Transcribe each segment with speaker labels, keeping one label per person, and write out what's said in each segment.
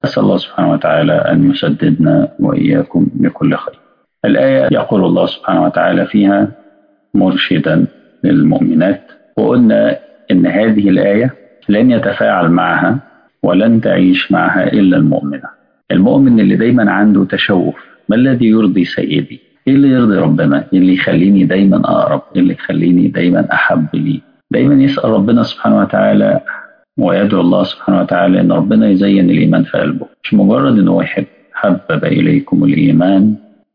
Speaker 1: أسأل الله سبحانه وتعالى أن يسددنا وإياكم لكل خير الآية يقول الله سبحانه وتعالى فيها مرشدا للمؤمنات وقلنا إن هذه الآية لن يتفاعل معها ولن تعيش معها إلا المؤمنة المؤمن اللي دايما عنده تشوف ما الذي يرضي سيدي ايه اللي يرضي ربنا ايه اللي يخليني دايما اقرب ايه اللي يخليني دايما احب لي دايما يسال ربنا سبحانه وتعالى ويدعو الله سبحانه وتعالى ان ربنا يزين الايمان في قلبه مش مجرد ان هو يحب حبب اليكم الايمان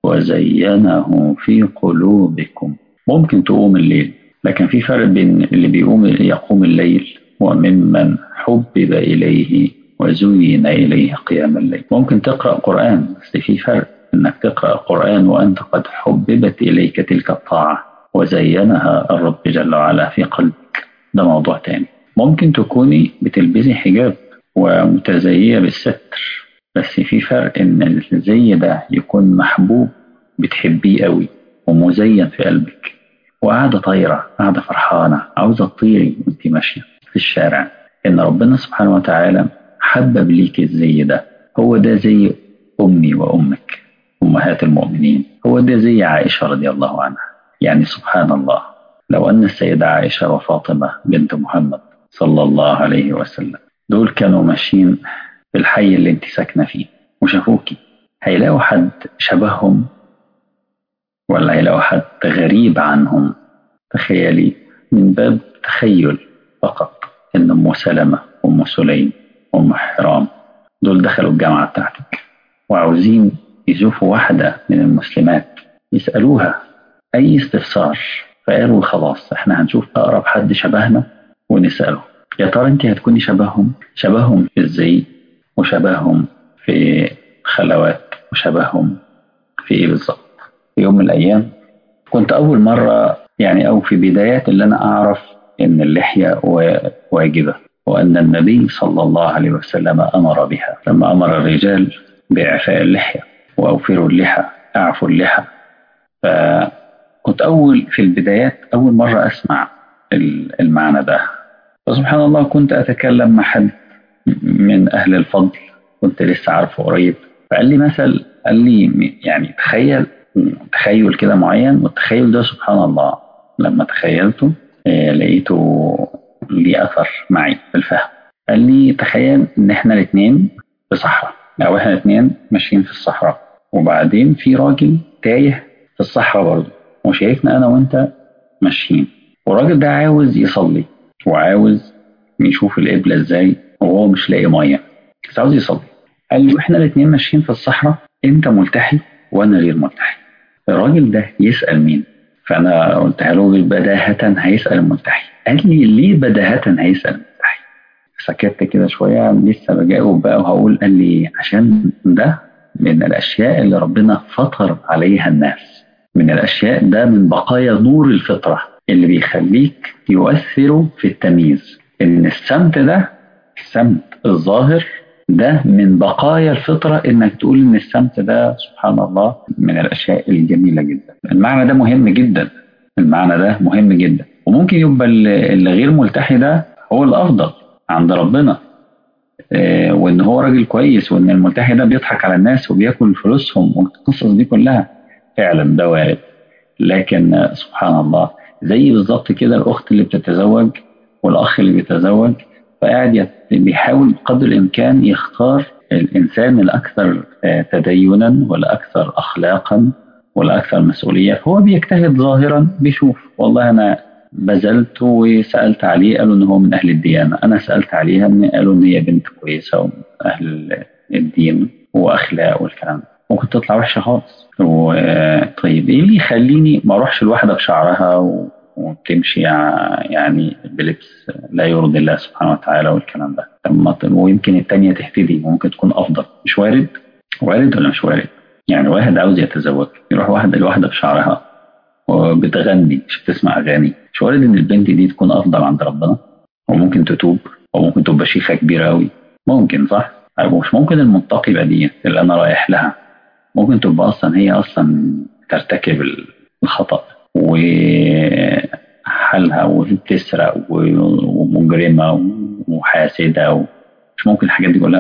Speaker 1: وزينه في قلوبكم ممكن تقوم الليل لكن في فرق بين اللي بيقوم يقوم الليل وممن حبب اليه وزين اليه قيام الليل ممكن تقرا قران بس في فرق انك تقرا القران وانت قد حببت اليك تلك الطاعه وزينها الرب جل وعلا في قلبك ده موضوع تاني ممكن تكوني بتلبسي حجاب ومتزية بالستر بس في فرق ان الزي ده يكون محبوب بتحبيه قوي ومزين في قلبك وقاعدة طايرة قاعدة فرحانة عاوزة تطيري وانت ماشية في الشارع ان ربنا سبحانه وتعالى حبب ليك الزي ده هو ده زي امي وامك امهات المؤمنين هو ده زي عائشة رضي الله عنها يعني سبحان الله لو ان السيدة عائشة وفاطمة بنت محمد صلى الله عليه وسلم دول كانوا ماشيين في الحي اللي انت ساكنه فيه وشافوكي هيلاقوا حد شبههم ولا هيلاقوا حد غريب عنهم تخيلي من باب تخيل فقط ان ام سلمه وام سليم وام حرام دول دخلوا الجامعه بتاعتك وعاوزين يشوفوا واحده من المسلمات يسالوها اي استفسار فقالوا خلاص احنا هنشوف اقرب حد شبهنا ونسأله يا ترى انت هتكوني شبههم شبههم في الزي وشبههم في خلوات وشبههم في ايه بالظبط في يوم من الايام كنت اول مرة يعني او في بدايات اللي انا اعرف ان اللحية واجبة وان النبي صلى الله عليه وسلم امر بها لما امر الرجال باعفاء اللحية واوفروا اللحى اعفوا اللحى فكنت اول في البدايات اول مرة اسمع المعنى ده فسبحان الله كنت أتكلم مع حد من أهل الفضل كنت لسه عارفه قريب فقال لي مثل قال لي يعني تخيل تخيل كده معين والتخيل ده سبحان الله لما تخيلته لقيته ليه أثر معي في الفهم قال لي تخيل إن إحنا الاتنين في صحراء أو إحنا الاتنين ماشيين في الصحراء وبعدين في راجل تايه في الصحراء برضه وشايفنا أنا وأنت ماشيين والراجل ده عاوز يصلي وعاوز يشوف القبلة ازاي وهو مش لاقي مية بس عاوز يصلي قال لي واحنا الاتنين ماشيين في الصحراء انت ملتحي وانا غير ملتحي الراجل ده يسأل مين فانا قلت له بداهة هيسأل الملتحي قال لي ليه بداهة هيسأل الملتحي سكت كده شوية لسه بجاوب بقى وهقول قال لي عشان ده من الأشياء اللي ربنا فطر عليها الناس من الأشياء ده من بقايا نور الفطرة اللي بيخليك يؤثر في التمييز ان السمت ده السمت الظاهر ده من بقايا الفطرة انك تقول ان السمت ده سبحان الله من الاشياء الجميلة جدا المعنى ده مهم جدا المعنى ده مهم جدا وممكن يبقى اللي غير ملتحي ده هو الافضل عند ربنا اه وان هو راجل كويس وان الملتحي ده بيضحك على الناس وبياكل فلوسهم والقصص دي كلها فعلا ده وارد لكن سبحان الله زي بالظبط كده الاخت اللي بتتزوج والاخ اللي بيتزوج فقاعد بيحاول بقدر الامكان يختار الانسان الاكثر تدينا والاكثر اخلاقا والاكثر مسؤوليه فهو بيجتهد ظاهرا بيشوف والله انا بذلت وسالت عليه قالوا ان هو من اهل الديانه انا سالت عليها من قالوا ان هي بنت كويسه ومن اهل الدين واخلاق والكلام ده ممكن تطلع وحشه خالص طيب ايه اللي يخليني ما اروحش الواحده بشعرها و... وتمشي يعني بلبس لا يرضي الله سبحانه وتعالى والكلام ده طب ويمكن التانية تهتدي وممكن تكون افضل مش وارد وارد ولا مش وارد يعني واحد عاوز يتزوج يروح واحدة لواحدة بشعرها وبتغني مش بتسمع اغاني مش وارد ان البنت دي تكون افضل عند ربنا وممكن تتوب وممكن تبقى شيخة كبيرة قوي ممكن صح مش ممكن المنتقبة دي اللي انا رايح لها ممكن تبقى اصلا هي اصلا ترتكب الخطأ وحالها وبتسرق ومجرمة وحاسدة مش ممكن الحاجات دي كلها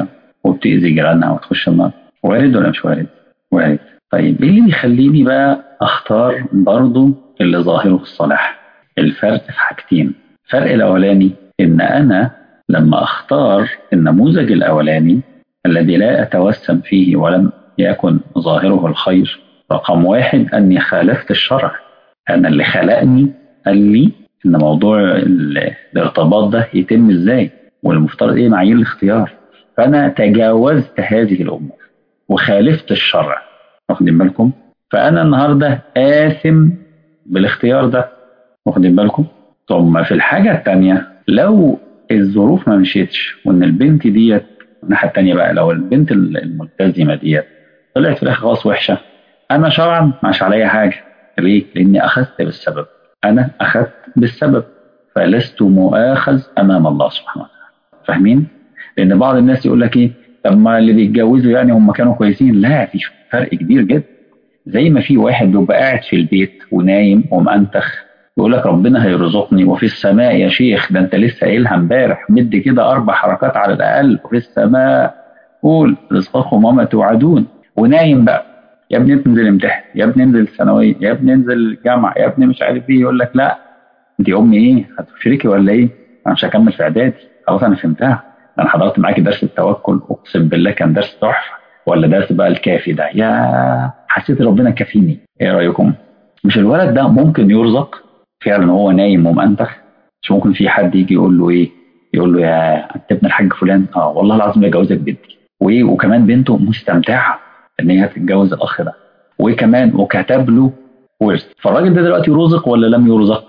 Speaker 1: وبتأذي جيرانها وتخش النار وارد ولا مش وارد؟ وارد طيب ايه اللي بيخليني بقى اختار برضه اللي ظاهره الصلاح الفرق في حاجتين الفرق الاولاني ان انا لما اختار النموذج الاولاني الذي لا اتوسم فيه ولم يكن ظاهره الخير رقم واحد اني خالفت الشرع انا اللي خلقني قال لي ان موضوع الارتباط ده يتم ازاي والمفترض ايه معايير الاختيار فانا تجاوزت هذه الامور وخالفت الشرع واخدين بالكم فانا النهارده آثم بالاختيار ده واخدين بالكم ثم في الحاجه الثانيه لو الظروف ما مشيتش وان البنت ديت الناحيه الثانيه بقى لو البنت الملتزمه ديت طلعت في الاخر خلاص وحشه انا شرعا مش عليا حاجه ليه؟ لاني اخذت بالسبب انا اخذت بالسبب فلست مؤاخذ امام الله سبحانه وتعالى فاهمين؟ لان بعض الناس يقول لك ايه طب ما اللي بيتجوزوا يعني هم كانوا كويسين لا في فرق كبير جدا زي ما في واحد بيبقى قاعد في البيت ونايم ومأنتخ يقول لك ربنا هيرزقني وفي السماء يا شيخ ده انت لسه قايلها امبارح مد كده اربع حركات على الاقل وفي السماء قول رزقكم وما توعدون ونايم بقى يا ابني انزل امتحن يا ابني انزل الثانويه يا ابني انزل الجامعه يا ابني مش عارف ايه يقول لك لا انت امي ايه هتشركي ولا ايه انا مش هكمل في اعدادي خلاص انا فهمتها انا حضرت معاكي درس التوكل اقسم بالله كان درس تحفه ولا درس بقى الكافي ده يا حسيت ربنا كافيني ايه رايكم مش الولد ده ممكن يرزق فعلا هو نايم ومأنتخ مش ممكن في حد يجي يقول له ايه يقول له يا انت ابن الحاج فلان اه والله العظيم يجوزك بنتي وايه وكمان بنته مستمتعه ان هي تتجوز الاخ ده وكمان وكتب له ورث فالراجل ده دلوقتي رزق ولا لم يرزق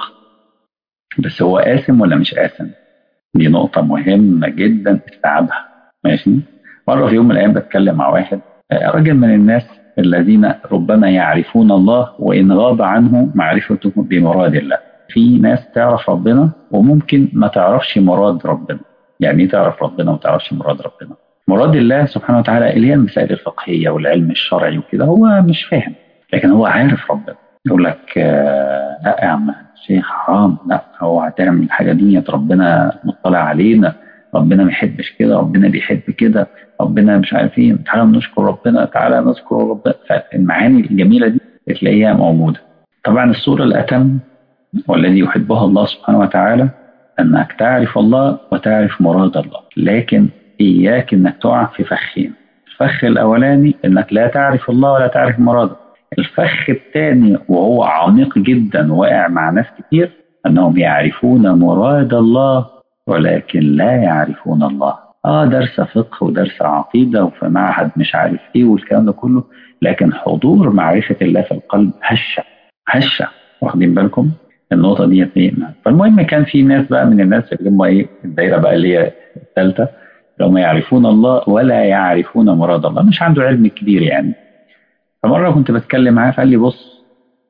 Speaker 1: بس هو قاسم ولا مش قاسم دي نقطة مهمة جدا استيعابها ماشي مرة في يوم من الأيام بتكلم مع واحد راجل من الناس الذين ربما يعرفون الله وإن غاب عنه معرفته بمراد الله في ناس تعرف ربنا وممكن ما تعرفش مراد ربنا يعني ايه تعرف ربنا وما تعرفش مراد ربنا مراد الله سبحانه وتعالى اللي هي المسائل الفقهية والعلم الشرعي وكده هو مش فاهم لكن هو عارف ربنا يقول لك آه لا يا عم شيخ حرام لا هو هتعمل الحاجة دي ربنا مطلع علينا ربنا ما يحبش كده ربنا بيحب كده ربنا مش عارف ايه تعالى نشكر ربنا تعالى نذكر ربنا فالمعاني الجميلة دي تلاقيها موجودة طبعا الصورة الأتم والذي يحبها الله سبحانه وتعالى أنك تعرف الله وتعرف مراد الله لكن إياك أنك تقع في فخين الفخ الأولاني أنك لا تعرف الله ولا تعرف مراده الفخ الثاني وهو عميق جدا واقع مع ناس كتير أنهم يعرفون مراد الله ولكن لا يعرفون الله اه درس فقه ودرس عقيدة وفي معهد مش عارف ايه والكلام ده كله لكن حضور معرفة الله في القلب هشة هشة واخدين بالكم النقطة دي ايه فالمهم كان في ناس بقى من الناس اللي هم ايه الدايرة بقى اللي هي الثالثة اللي هم يعرفون الله ولا يعرفون مراد الله مش عنده علم كبير يعني فمرة كنت بتكلم معاه فقال لي بص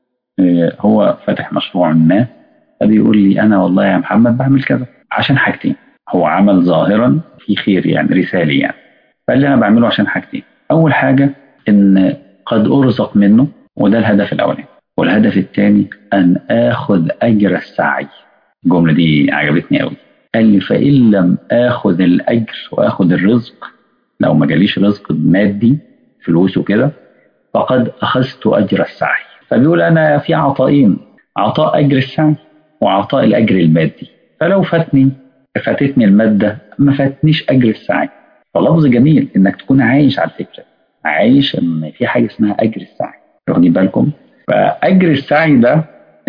Speaker 1: إيه هو فاتح مشروع ما فبيقول لي انا والله يا محمد بعمل كذا عشان حاجتين هو عمل ظاهرا في خير يعني رسالي يعني فقال لي انا بعمله عشان حاجتين اول حاجه ان قد ارزق منه وده الهدف الاولاني والهدف الثاني ان اخذ اجر السعي الجمله دي عجبتني قوي قال لي فان لم اخذ الاجر واخذ الرزق لو ما جاليش رزق مادي فلوس وكده فقد اخذت اجر السعي فبيقول انا في عطائين عطاء اجر السعي وعطاء الاجر المادي فلو فاتني فاتتني المادة ما فاتنيش أجر السعي فلفظ جميل إنك تكون عايش على الفكرة عايش إن في حاجة اسمها أجر السعي واخدين بالكم فأجر السعي ده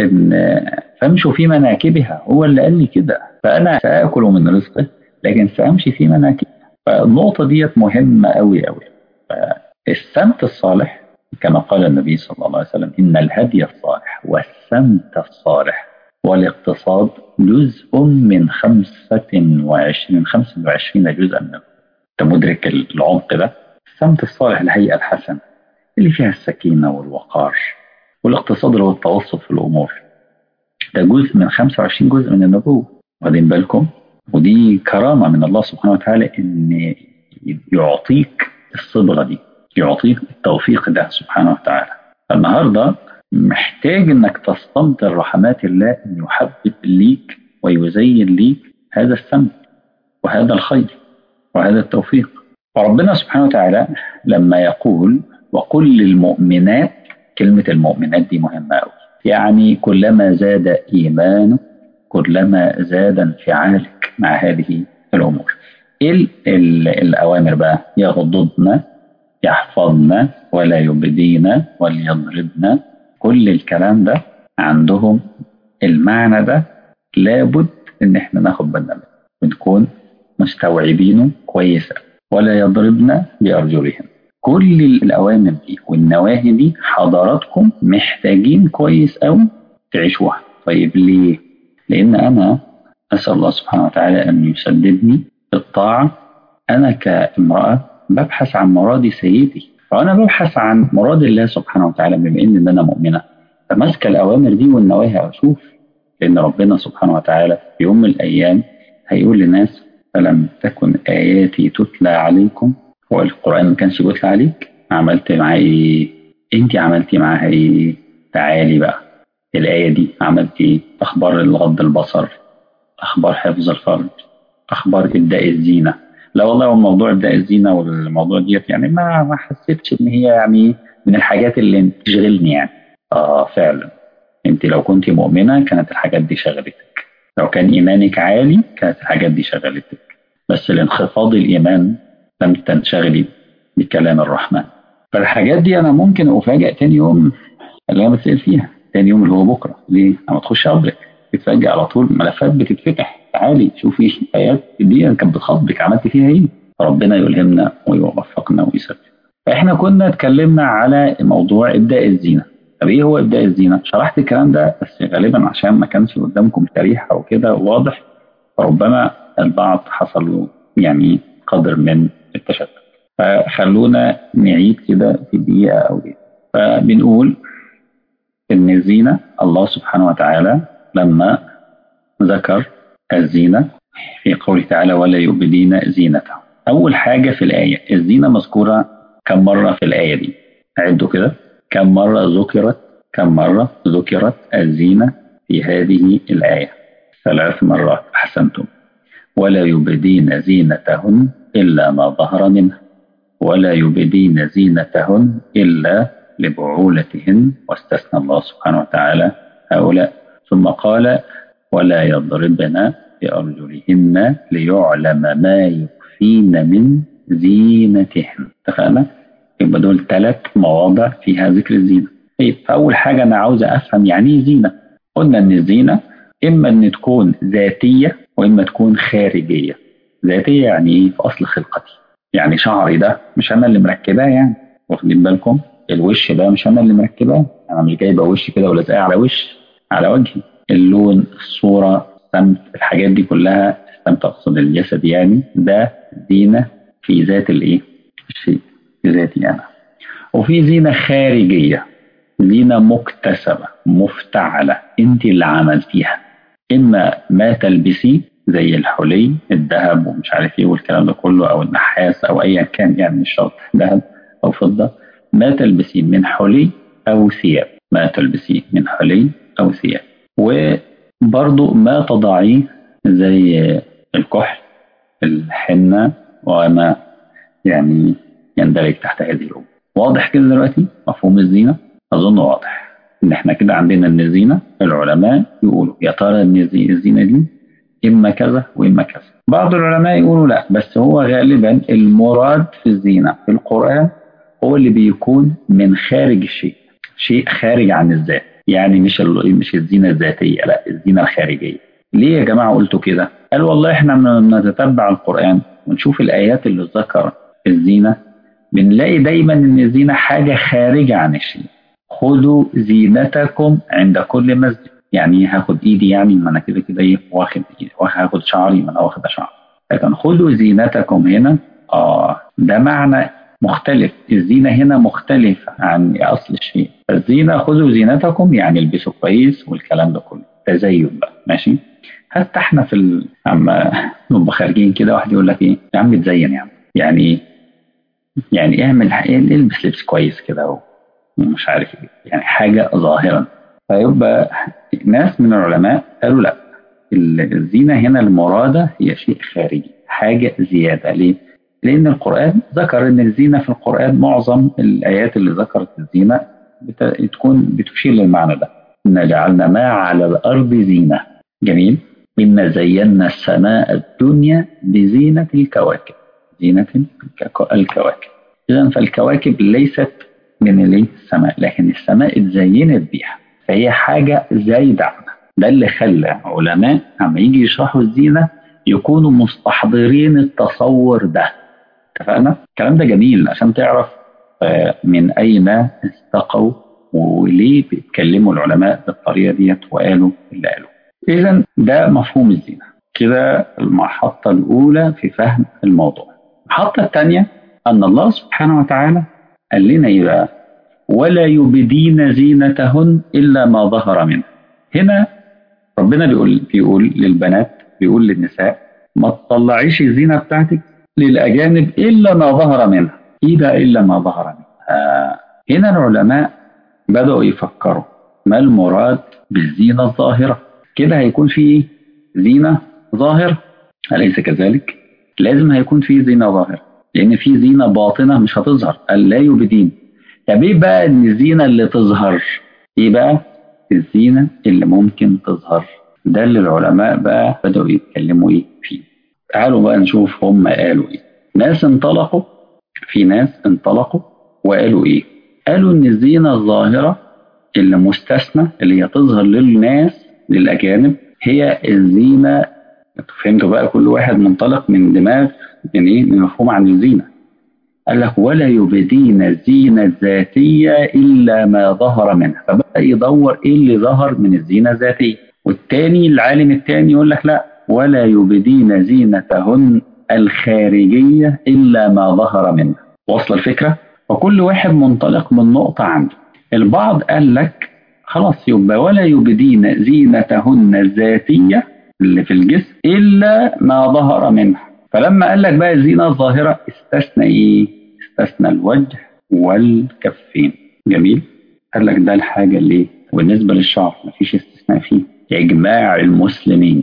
Speaker 1: إن فامشوا في مناكبها هو اللي قال لي كده فأنا سآكل من رزقه لكن سأمشي في مناكبها فالنقطة ديت مهمة أوي أوي فالسمت الصالح كما قال النبي صلى الله عليه وسلم إن الهدي الصالح والسمت الصالح والاقتصاد جزء من خمسة وعشرين خمسة وعشرين جزءا منه أنت مدرك العمق ده السمت الصالح الهيئة الحسنة اللي فيها السكينة والوقار والاقتصاد اللي هو التوسط في الأمور ده جزء من 25 جزء من النبوة واخدين بالكم ودي كرامة من الله سبحانه وتعالى إن يعطيك الصبغة دي يعطيك التوفيق ده سبحانه وتعالى النهارده محتاج انك تستمطر رحمات الله ان يحبب ليك ويزين ليك هذا السمت وهذا الخير وهذا التوفيق فربنا سبحانه وتعالى لما يقول وقل للمؤمنات كلمة المؤمنات دي مهمة أوي يعني كلما زاد إيمانك كلما زاد انفعالك مع هذه الأمور إيه ال ال الأوامر بقى يغضضن يحفظن ولا يبدين وليضربن كل الكلام ده عندهم المعنى ده لابد ان احنا ناخد بالنا منه ونكون مستوعبينه كويس ولا يضربن بارجلهم كل الاوامر دي والنواهي دي حضراتكم محتاجين كويس قوي تعيشوها طيب ليه لان انا اسال الله سبحانه وتعالى ان يسددني بالطاعه انا كامراه ببحث عن مراد سيدي فانا ببحث عن مراد الله سبحانه وتعالى بما ان انا مؤمنه فماسكه الاوامر دي والنواهي اشوف لان ربنا سبحانه وتعالى في يوم من الايام هيقول للناس فلم تكن اياتي تتلى عليكم هو القران ما كانش بيتلى عليك عملت معاه ايه انت عملتي معاها ايه تعالي بقى الايه دي عملت ايه اخبار الغض البصر اخبار حفظ الفرج اخبار ابداء الزينه لا والله هو موضوع ابداء الزينه والموضوع ديت يعني ما ما حسيتش ان هي يعني من الحاجات اللي تشغلني يعني اه فعلا انت لو كنت مؤمنه كانت الحاجات دي شغلتك لو كان ايمانك عالي كانت الحاجات دي شغلتك بس لانخفاض الايمان لم تنشغلي بكلام الرحمن فالحاجات دي انا ممكن افاجئ تاني يوم اللي انا بتسال فيها تاني يوم اللي هو بكره ليه؟ انا تخش ادرك بتفاجئ على طول ملفات بتتفتح تعالي شوفي ايات دي كانت بتخاطبك عملت فيها ايه؟ ربنا يلهمنا ويوفقنا ويسدد. فاحنا كنا اتكلمنا على موضوع ابداء الزينه. طب ايه هو ابداء الزينه؟ شرحت الكلام ده بس غالبا عشان ما كانش قدامكم شريحه وكده واضح فربما البعض حصل له يعني قدر من التشتت. فخلونا نعيد كده في دقيقه او دقيقه. فبنقول ان الزينه الله سبحانه وتعالى لما ذكر الزينة في قوله تعالى ولا يبدين زينته أول حاجة في الآية الزينة مذكورة كم مرة في الآية دي عدوا كده كم مرة ذكرت كم مرة ذكرت الزينة في هذه الآية ثلاث مرات أحسنتم ولا يبدين زينتهن إلا ما ظهر منها ولا يبدين زينتهن إلا لبعولتهن واستثنى الله سبحانه وتعالى هؤلاء ثم قال ولا يضربن بأرجلهن ليعلم ما يخفين من زينتهن اتفقنا؟ يبقى دول ثلاث مواضع فيها ذكر الزينة طيب فأول حاجة أنا عاوز أفهم يعني إيه زينة قلنا إن الزينة إما إن تكون ذاتية وإما تكون خارجية ذاتية يعني إيه في أصل خلقتي يعني شعري ده مش أنا اللي مركباه يعني واخدين بالكم الوش ده مش أنا اللي مركباه أنا مش جايبه وش كده ولازقاه على وش على وجهي اللون الصورة السمت الحاجات دي كلها السمت أقصد الجسد يعني ده زينة في ذات الإيه؟ الشيء في ذاتي أنا وفي زينة خارجية زينة مكتسبة مفتعلة أنت اللي عملتيها إما ما تلبسيه زي الحلي الذهب ومش عارف ايه والكلام ده كله او النحاس او ايا كان يعني مش شرط ذهب او فضه ما تلبسيه من حلي او ثياب ما تلبسيه من حلي او ثياب وبرضو ما تضعيه زي الكحل الحنة وما يعني يندرج تحت هذه الأمور واضح كده دلوقتي مفهوم الزينة أظن واضح إن إحنا كده عندنا إن الزينة العلماء يقولوا يا ترى إن الزينة دي إما كذا وإما كذا بعض العلماء يقولوا لا بس هو غالبا المراد في الزينة في القرآن هو اللي بيكون من خارج الشيء شيء خارج عن الذات يعني مش مش الزينه الذاتيه لا الزينه الخارجيه ليه يا جماعه قلتوا كده قال والله احنا بنتتبع القران ونشوف الايات اللي ذكر الزينه بنلاقي دايما ان الزينه حاجه خارجه عن الشيء خذوا زينتكم عند كل مسجد يعني هاخد ايدي يعني ما انا كده كده ايه واخد ايدي هاخد شعري ما انا واخد شعر لكن خذوا زينتكم هنا اه ده معنى مختلف الزينة هنا مختلفة عن أصل الشيء الزينة خذوا زينتكم يعني البسوا كويس والكلام ده كله تزين بقى ماشي حتى احنا في ال... اما نبقى خارجين كده واحد يقول لك ايه يا عم تزين يا عم يعني ايه يعني اعمل البس لبس كويس كده ومش عارف ايه يعني حاجة ظاهرا فيبقى ناس من العلماء قالوا لا الزينة هنا المرادة هي شيء خارجي حاجة زيادة ليه؟ لأن القرآن ذكر أن الزينة في القرآن معظم الآيات اللي ذكرت الزينة تكون بتشير للمعنى ده إنا جعلنا ما على الأرض زينة جميل إنا زينا السماء الدنيا بزينة الكواكب زينة الكواكب إذا فالكواكب ليست من السماء لكن السماء اتزينت بيها فهي حاجة زايدة عنها ده اللي خلى علماء لما يجي يشرحوا الزينة يكونوا مستحضرين التصور ده اتفقنا؟ الكلام ده جميل عشان تعرف من أين استقوا وليه بيتكلموا العلماء بالطريقة ديت وقالوا اللي قالوا إذا ده مفهوم الزينة كده المحطة الأولى في فهم الموضوع المحطة الثانية أن الله سبحانه وتعالى قال لنا إيه بقى؟ ولا يبدين زينتهن إلا ما ظهر منها هنا ربنا بيقول بيقول للبنات بيقول للنساء ما تطلعيش الزينة بتاعتك للأجانب إلا ما ظهر منها إيه بقى إلا ما ظهر منها آه هنا العلماء بدأوا يفكروا ما المراد بالزينة الظاهرة كده هيكون في زينة ظاهرة أليس كذلك؟ لازم هيكون في زينة ظاهرة لأن في زينة باطنة مش هتظهر قال لا يبدين طب إيه بقى إن الزينة اللي تظهر؟ إيه بقى؟ الزينة اللي ممكن تظهر ده اللي العلماء بقى بدأوا يتكلموا إيه فيه تعالوا بقى نشوف هم قالوا إيه ناس انطلقوا في ناس انطلقوا وقالوا إيه قالوا إن الزينة الظاهرة اللي مستثنى اللي هي تظهر للناس للأجانب هي الزينة فهمتوا بقى كل واحد منطلق من دماغ من إيه من مفهوم عن الزينة قال لك ولا يبدين الزينة الذاتية إلا ما ظهر منها فبدأ يدور إيه اللي ظهر من الزينة الذاتية والتاني العالم التاني يقول لك لا ولا يبدين زينتهن الخارجية إلا ما ظهر منها وصل الفكرة وكل واحد منطلق من نقطة عنده البعض قال لك خلاص يبقى ولا يبدين زينتهن الذاتية اللي في الجسم إلا ما ظهر منها فلما قال لك بقى الزينة الظاهرة استثنى إيه؟ استثنى الوجه والكفين جميل؟ قال لك ده الحاجة اللي وبالنسبة للشعر مفيش استثناء فيه إجماع المسلمين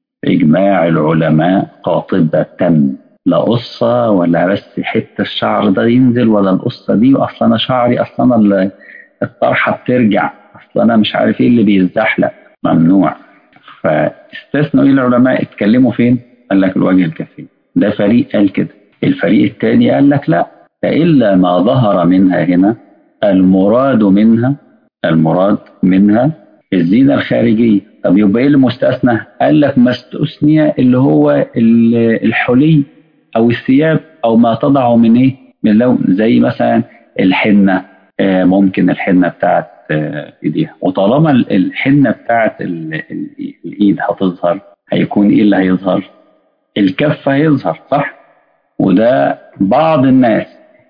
Speaker 1: إجماع العلماء قاطبة لا قصة ولا بس حتة الشعر ده ينزل ولا القصة دي وأصل أنا شعري أصل أنا الطرحة بترجع أصل أنا مش عارف إيه اللي بيزحلق ممنوع فاستثنوا إيه العلماء اتكلموا فين؟ قال لك الوجه الكفين ده فريق قال كده الفريق الثاني قال لك لا فإلا ما ظهر منها هنا المراد منها المراد منها الزينة الخارجية طب يبقى ايه المستثنى؟ قال لك ما استثني اللي هو الحلي او الثياب او ما تضع من ايه؟ من لون زي مثلا الحنة آه ممكن الحنة بتاعت آه ايديها وطالما الحنة بتاعت الايد هتظهر هيكون ايه اللي هيظهر؟ الكف هيظهر صح؟ وده بعض الناس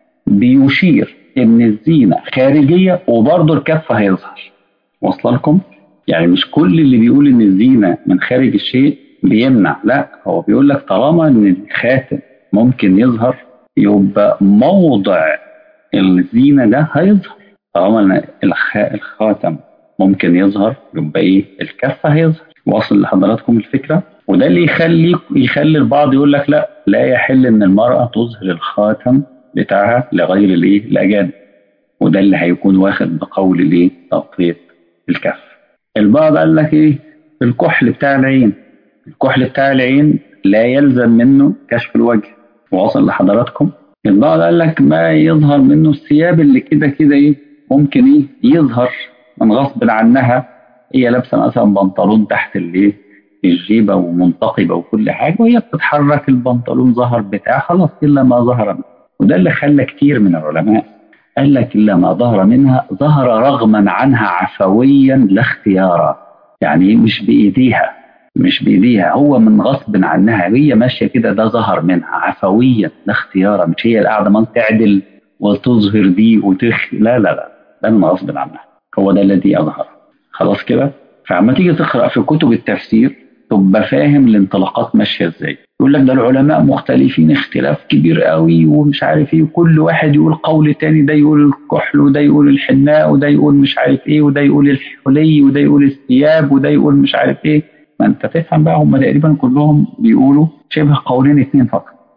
Speaker 1: بيشير ان الزينة خارجية وبرضه الكف هيظهر واصله لكم؟ يعني مش كل اللي بيقول ان الزينه من خارج الشيء بيمنع لا هو بيقول لك طالما ان الخاتم ممكن يظهر يبقى موضع الزينه ده هيظهر طالما الخاتم ممكن يظهر يبقى ايه الكف هيظهر واصل لحضراتكم الفكره وده اللي يخلي يخلي البعض يقول لك لا لا يحل ان المراه تظهر الخاتم بتاعها لغير الايه الاجانب وده اللي هيكون واخد بقول الايه تغطيه الكف البعض قال لك ايه الكحل بتاع العين الكحل بتاع العين لا يلزم منه كشف الوجه واصل لحضراتكم البعض قال لك ما يظهر منه الثياب اللي كده كده ايه ممكن ايه يظهر من غصب عنها هي لابسه مثلا بنطلون تحت الايه الجيبه ومنتقبه وكل حاجه وهي بتتحرك البنطلون ظهر بتاعها خلاص الا ما ظهر منه وده اللي خلى كتير من العلماء قال لك إلا ما ظهر منها ظهر رغما عنها عفويا لا اختيارا يعني مش بإيديها مش بإيديها هو من غصب عنها هي ماشية كده ده ظهر منها عفويا لا اختيارا مش هي القاعدة ما تعدل وتظهر دي وتخ لا لا لا ده من غصب عنها هو ده الذي أظهر خلاص كده فعما تيجي تقرأ في كتب التفسير تبقى فاهم الانطلاقات ماشية ازاي يقول لك ده العلماء مختلفين اختلاف كبير قوي ومش عارف ايه وكل واحد يقول قول تاني ده يقول الكحل وده يقول الحناء وده يقول مش عارف ايه وده يقول الحلي وده يقول الثياب وده يقول مش عارف ايه ما انت تفهم بقى هم تقريبا كلهم بيقولوا شبه قولين اتنين فقط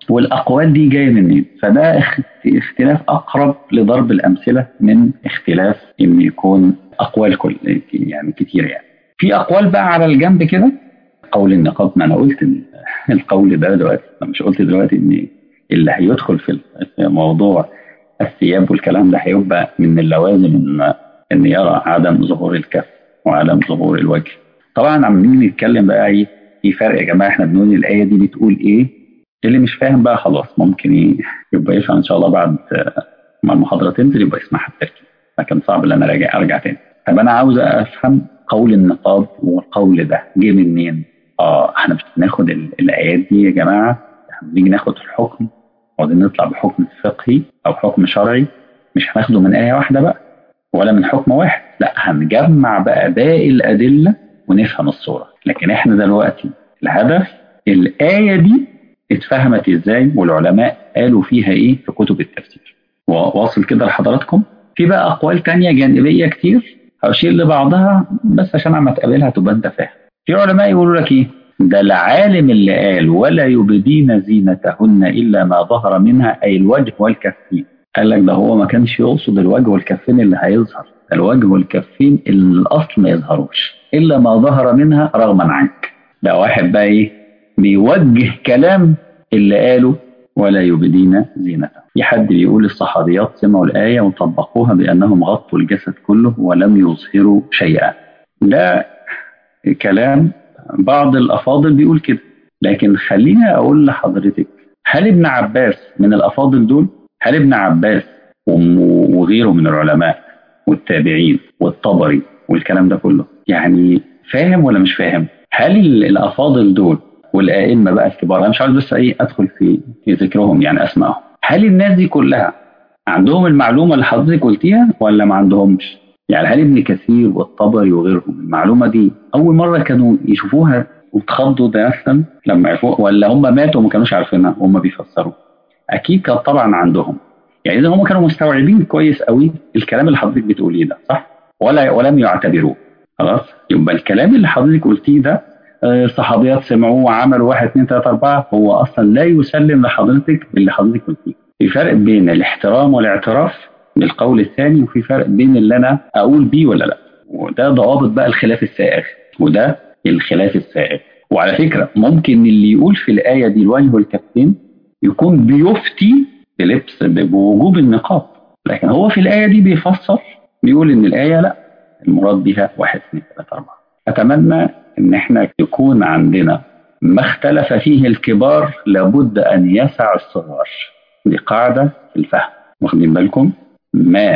Speaker 1: والاقوال دي جايه منين فده اختلاف اقرب لضرب الامثله من اختلاف ان يكون اقوال كل يعني كتير يعني في اقوال بقى على الجنب كده قول النقاب ما انا قلت القول ده دلوقتي انا مش قلت دلوقتي ان اللي هيدخل في موضوع الثياب والكلام ده هيبقى من اللوازم ان ان يرى عدم ظهور الكف وعدم ظهور الوجه طبعا عمالين نتكلم بقى ايه في فرق يا جماعه احنا بنقول الايه دي بتقول ايه اللي مش فاهم بقى خلاص ممكن ايه يبقى يفهم ان شاء الله بعد ما المحاضره تنزل يبقى يسمعها التركيب لكن صعب ان انا راجع ارجع تاني طب انا عاوز افهم قول النقاب والقول ده جه منين؟ اه احنا مش بناخد الايات دي يا جماعه احنا بنيجي ناخد الحكم وبعدين نطلع بحكم فقهي او حكم شرعي مش هناخده من ايه واحده بقى ولا من حكم واحد لا هنجمع بقى باقي الادله ونفهم الصوره لكن احنا دلوقتي الهدف الايه دي اتفهمت ازاي والعلماء قالوا فيها ايه في كتب التفسير واصل كده لحضراتكم في بقى اقوال تانية جانبيه كتير هشير لبعضها بس عشان عم تقابلها تبقى انت فاهم في علماء يقولوا لك ايه ده العالم اللي قال ولا يبدين زينتهن الا ما ظهر منها اي الوجه والكفين قال لك ده هو ما كانش يقصد الوجه والكفين اللي هيظهر الوجه والكفين اللي الاصل ما يظهروش الا ما ظهر منها رغما عنك ده واحد بقى ايه بيوجه كلام اللي قاله ولا يبدين زينته في حد بيقول الصحابيات سمعوا الآية وطبقوها بأنهم غطوا الجسد كله ولم يظهروا شيئا ده كلام بعض الأفاضل بيقول كده لكن خليني أقول لحضرتك هل ابن عباس من الأفاضل دول هل ابن عباس وغيره من العلماء والتابعين والطبري والكلام ده كله يعني فاهم ولا مش فاهم هل الأفاضل دول والائمه بقى الكبار انا مش عاوز بس ايه ادخل في في ذكرهم يعني اسمائهم هل الناس دي كلها عندهم المعلومه اللي حضرتك قلتيها ولا ما عندهمش؟ يعني هل ابن كثير والطبري وغيرهم المعلومه دي اول مره كانوا يشوفوها وتخضوا ده مثلا لما عرفوها ولا هم ماتوا وما كانوش عارفينها وهم بيفسروا؟ اكيد كان طبعا عندهم يعني اذا هم كانوا مستوعبين كويس قوي الكلام اللي حضرتك بتقوليه ده صح؟ ولا ولم يعتبروه خلاص؟ يبقى الكلام اللي حضرتك قلتيه ده الصحابيات سمعوه وعملوا واحد اثنين ثلاثة أربعة هو أصلا لا يسلم لحضرتك باللي حضرتك قلتيه في فرق بين الاحترام والاعتراف بالقول الثاني وفي فرق بين اللي أنا أقول بيه ولا لا وده ضوابط بقى الخلاف السائغ وده الخلاف السائغ وعلى فكرة ممكن اللي يقول في الآية دي الوجه والكفين يكون بيفتي بلبس بوجوب النقاب لكن هو في الآية دي بيفسر بيقول إن الآية لا المراد بها واحد اثنين ثلاثة أربعة أتمنى ان احنا يكون عندنا ما اختلف فيه الكبار لابد ان يسع الصغار دي قاعدة في الفهم واخدين بالكم ما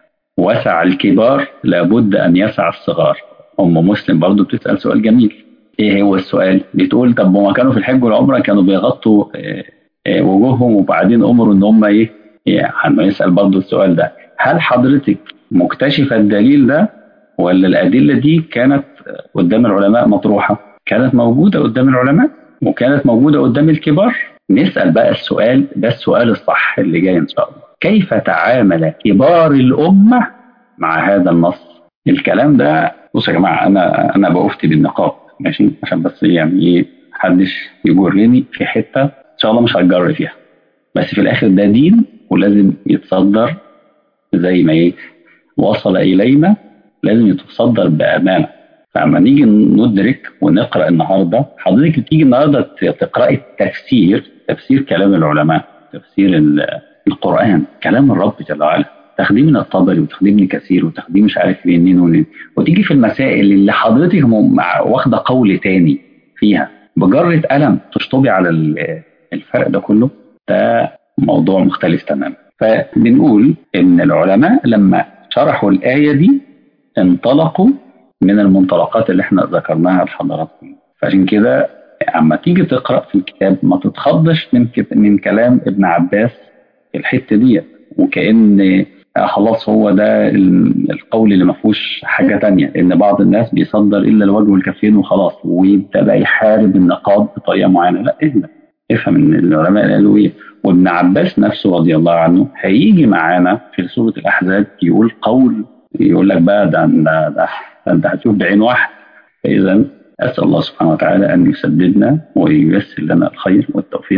Speaker 1: وسع الكبار لابد ان يسع الصغار ام مسلم برضو بتسأل سؤال جميل ايه هو السؤال بتقول طب هما كانوا في الحج والعمرة كانوا بيغطوا اه اه وجوههم وبعدين امروا ان هم ايه يعني يسأل برضو السؤال ده هل حضرتك مكتشفة الدليل ده ولا الأدلة دي كانت قدام العلماء مطروحة كانت موجودة قدام العلماء وكانت موجودة قدام الكبار نسأل بقى السؤال ده السؤال الصح اللي جاي إن شاء الله كيف تعامل كبار الأمة مع هذا النص الكلام ده بصوا يا جماعة أنا أنا بأفتي بالنقاب ماشي عشان بس يعني إيه محدش يجرني في حتة إن شاء الله مش هتجر فيها بس في الآخر ده دين ولازم يتصدر زي ما إيه وصل إلينا لازم يتصدر بأمانة فلما نيجي ندرك ونقرأ النهاردة حضرتك تيجي النهاردة تقرأي التفسير تفسير كلام العلماء تفسير القرآن كلام الرب جل وعلا تاخديه من الطبري وتاخديه من كثير وتاخديه مش عارف منين ومنين وتيجي في المسائل اللي حضرتك واخدة قول تاني فيها بجرة قلم تشطبي على الفرق ده كله ده موضوع مختلف تماما فبنقول ان العلماء لما شرحوا الآية دي انطلقوا من المنطلقات اللي احنا ذكرناها لحضراتكم فعشان كده اما تيجي تقرا في الكتاب ما تتخضش من من كلام ابن عباس في الحته ديت وكان خلاص هو ده القول اللي ما فيهوش حاجه تانية ان بعض الناس بيصدر الا الوجه والكفين وخلاص ويبدا بقى يحارب النقاب بطريقه معينه لا اهدى افهم ان العلماء قالوا ايه وابن عباس نفسه رضي الله عنه هيجي معانا في سوره الاحزاب يقول قول يقول لك بقى ده ده ده انت هتشوف بعين واحد فاذا اسال الله سبحانه وتعالى ان يسددنا وييسر لنا الخير والتوفيق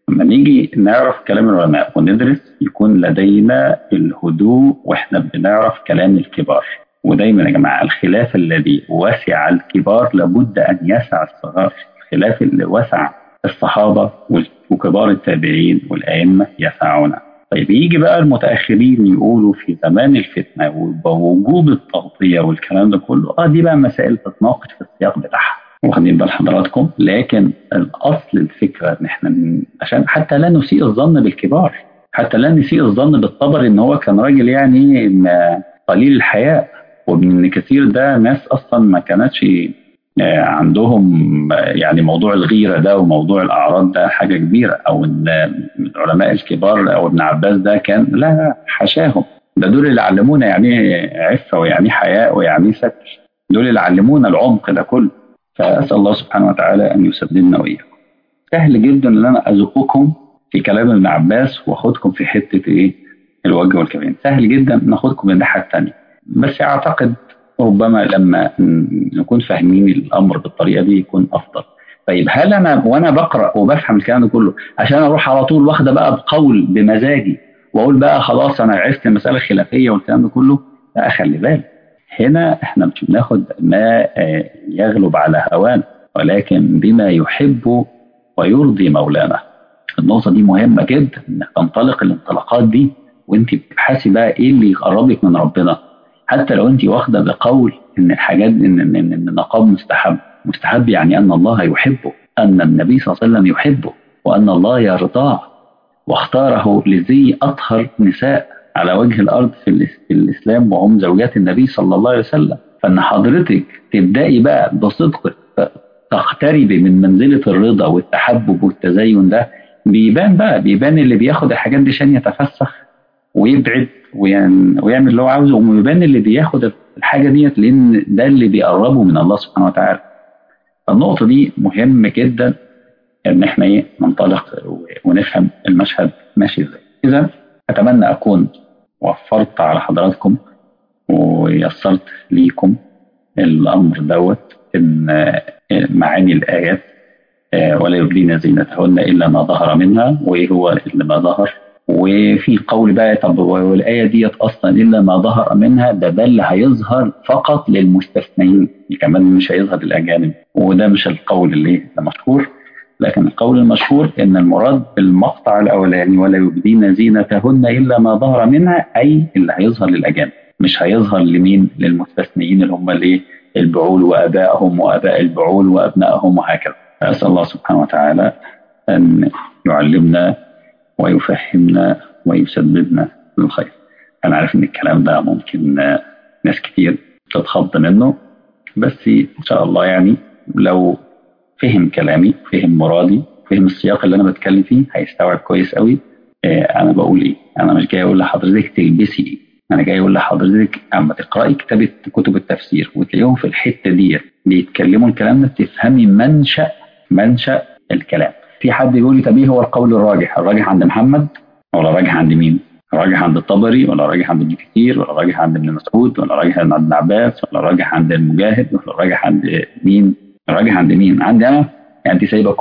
Speaker 1: لما نيجي نعرف كلام العلماء وندرس يكون لدينا الهدوء واحنا بنعرف كلام الكبار ودايما يا جماعه الخلاف الذي وسع الكبار لابد ان يسع الصغار الخلاف اللي وسع الصحابه وكبار التابعين والائمه يسعنا طيب يجي بقى المتاخرين يقولوا في زمان الفتنه ووجوب التغطيه والكلام ده كله اه دي بقى مسائل تتناقش في السياق بتاعها واخدين بال حضراتكم لكن الاصل الفكره ان احنا عشان حتى لا نسيء الظن بالكبار حتى لا نسيء الظن بالطبر ان هو كان راجل يعني قليل الحياء وابن كثير ده ناس اصلا ما كانتش عندهم يعني موضوع الغيرة ده وموضوع الأعراض ده حاجة كبيرة أو إن العلماء الكبار أو ابن عباس ده كان لا حشاهم ده دول اللي علمونا يعني عفة ويعني حياء ويعني ستر دول اللي علمونا العمق ده كله فأسأل الله سبحانه وتعالى أن يسددنا وإياكم سهل جدا ان انا ازقكم في كلام ابن عباس واخدكم في حته ايه الوجه والكفين سهل جدا ناخدكم من الناحيه الثانيه بس اعتقد ربما لما نكون فاهمين الامر بالطريقه دي يكون افضل طيب هل انا وانا بقرا وبفهم الكلام ده كله عشان اروح على طول واخده بقى بقول بمزاجي واقول بقى خلاص انا عرفت المساله الخلافيه والكلام ده كله لا خلي بالك هنا احنا مش بناخد ما يغلب على هوانا ولكن بما يحب ويرضي مولانا النقطة دي مهمة جدا انك تنطلق الانطلاقات دي وانت بتبحثي بقى ايه اللي يقربك من ربنا حتى لو انت واخدة بقول ان الحاجات ان ان, إن النقاب مستحب مستحب يعني ان الله يحبه ان النبي صلى الله عليه وسلم يحبه وان الله يرضاه واختاره لزي اطهر نساء على وجه الارض في, في الاسلام وهم زوجات النبي صلى الله عليه وسلم فان حضرتك تبداي بقى بصدق تقتربي من منزلة الرضا والتحبب والتزين ده بيبان بقى بيبان اللي بياخد الحاجات دي عشان يتفسخ ويبعد ويعمل اللي هو عاوزه ويبان اللي بياخد الحاجة ديت لأن ده اللي بيقربه من الله سبحانه وتعالى فالنقطة دي مهم جدا إن إحنا إيه ننطلق ونفهم المشهد ماشي إزاي إذا أتمنى أكون وفرت على حضراتكم ويسرت ليكم الأمر دوت إن معاني الآيات ولا يبدين زينتهن إلا ما ظهر منها وإيه هو إلا ما ظهر وفي قول بقى طب والآية ديت أصلا إلا ما ظهر منها ده ده اللي هيظهر فقط للمستثنين كمان مش هيظهر للأجانب وده مش القول اللي المشهور لكن القول المشهور إن المراد بالمقطع الأولاني ولا يبدين زينتهن إلا ما ظهر منها أي اللي هيظهر للأجانب مش هيظهر لمين للمستثنيين اللي هم الايه البعول وابائهم واباء البعول وابنائهم وهكذا اسال الله سبحانه وتعالى ان يعلمنا ويفهمنا ويسددنا للخير انا عارف ان الكلام ده ممكن ناس كتير تتخض منه بس ان شاء الله يعني لو فهم كلامي فهم مرادي فهم السياق اللي انا بتكلم فيه هيستوعب كويس قوي انا بقول ايه انا مش جاي اقول لحضرتك تلبسي ايه انا جاي اقول لحضرتك اما تقراي كتاب كتب التفسير وتلاقيهم في الحته دي بيتكلموا الكلام ده تفهمي منشا منشا الكلام في حد يقول لي طب ايه هو القول الراجح الراجح عند محمد ولا الراجح عند مين الراجح عند الطبري ولا الراجح عند ابن كثير ولا الراجح عند ابن مسعود ولا الراجح عند ابن عباس ولا الراجح عند المجاهد ولا الراجح عند مين الراجح عند مين عندي انا يعني انت سايبه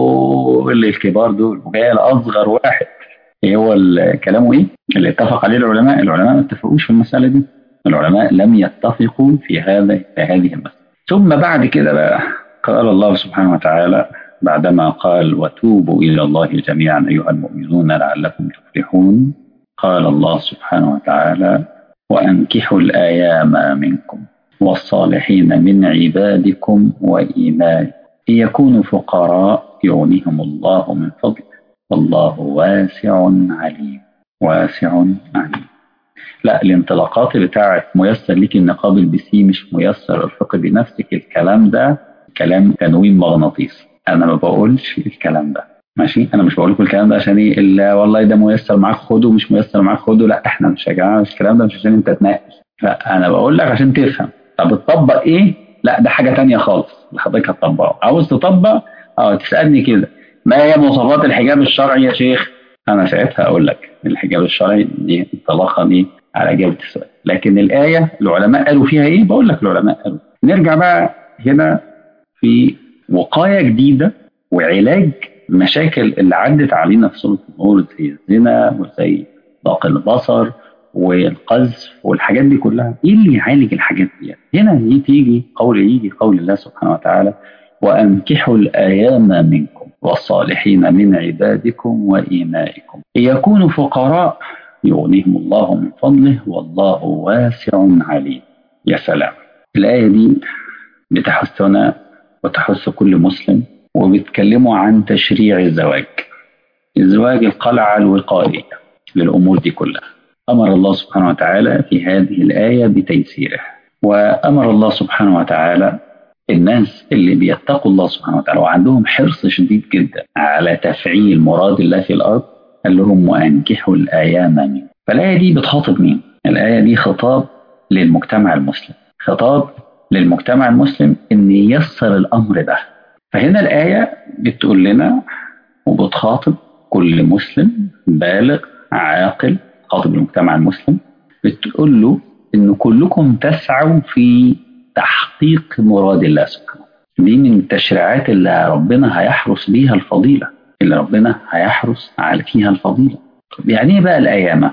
Speaker 1: كل الكبار دول وجايه لاصغر واحد ايه هو كلامه ايه اللي اتفق عليه العلماء العلماء ما اتفقوش في المسألة دي العلماء لم يتفقوا في هذا في هذه المسألة ثم بعد كده بقى قال الله سبحانه وتعالى بعدما قال وتوبوا إلى الله جميعا أيها المؤمنون لعلكم تفلحون قال الله سبحانه وتعالى وأنكحوا الآيام منكم والصالحين من عبادكم وإيمانكم إن يكونوا فقراء يغنيهم الله من فضله والله واسع عليم واسع عليم لا الانطلاقات بتاعت ميسر ليك النقاب البسي مش ميسر ارفقي بنفسك الكلام ده كلام تنويم مغناطيسي انا ما بقولش الكلام ده ماشي انا مش بقول لكم الكلام ده عشان ايه الا والله ده ميسر معاك خده مش ميسر معاك خده لا احنا مش يا جماعه مش الكلام ده مش عشان انت تناقش لا انا بقول لك عشان تفهم طب تطبق ايه لا ده حاجه تانية خالص اللي حضرتك هتطبقه عاوز تطبق اه تسالني كده ما هي مواصفات الحجاب الشرعي يا شيخ انا ساعتها اقول لك الحجاب الشرعي دي انطلاقه دي على اجابه السؤال لكن الايه العلماء قالوا فيها ايه بقول لك العلماء قالوا نرجع بقى هنا في وقايه جديده وعلاج المشاكل اللي عدت علينا في سورة النور زي الزنا وزي ضاق البصر والقذف والحاجات دي كلها ايه اللي يعالج الحاجات دي هنا تيجي قول يجي قول الله سبحانه وتعالى وانكحوا الايام منكم والصالحين من عبادكم وإيمائكم يكونوا فقراء يغنيهم الله من فضله والله واسع عليم يا سلام الآية دي بتحثنا وتحث كل مسلم وبيتكلموا عن تشريع الزواج الزواج القلعة الوقائية للأمور دي كلها أمر الله سبحانه وتعالى في هذه الآية بتيسيره وأمر الله سبحانه وتعالى الناس اللي بيتقوا الله سبحانه وتعالى وعندهم حرص شديد جدا على تفعيل مراد الله في الأرض قال لهم وأنكحوا الأيام منكم فالآية دي بتخاطب مين؟ الآية دي خطاب للمجتمع المسلم خطاب للمجتمع المسلم ان ييسر الامر ده فهنا الايه بتقول لنا وبتخاطب كل مسلم بالغ عاقل خاطب المجتمع المسلم بتقول له ان كلكم تسعوا في تحقيق مراد الله سبحانه دي من التشريعات اللي ربنا هيحرس بيها الفضيله اللي ربنا هيحرس على فيها الفضيله طب يعني ايه بقى الايامه؟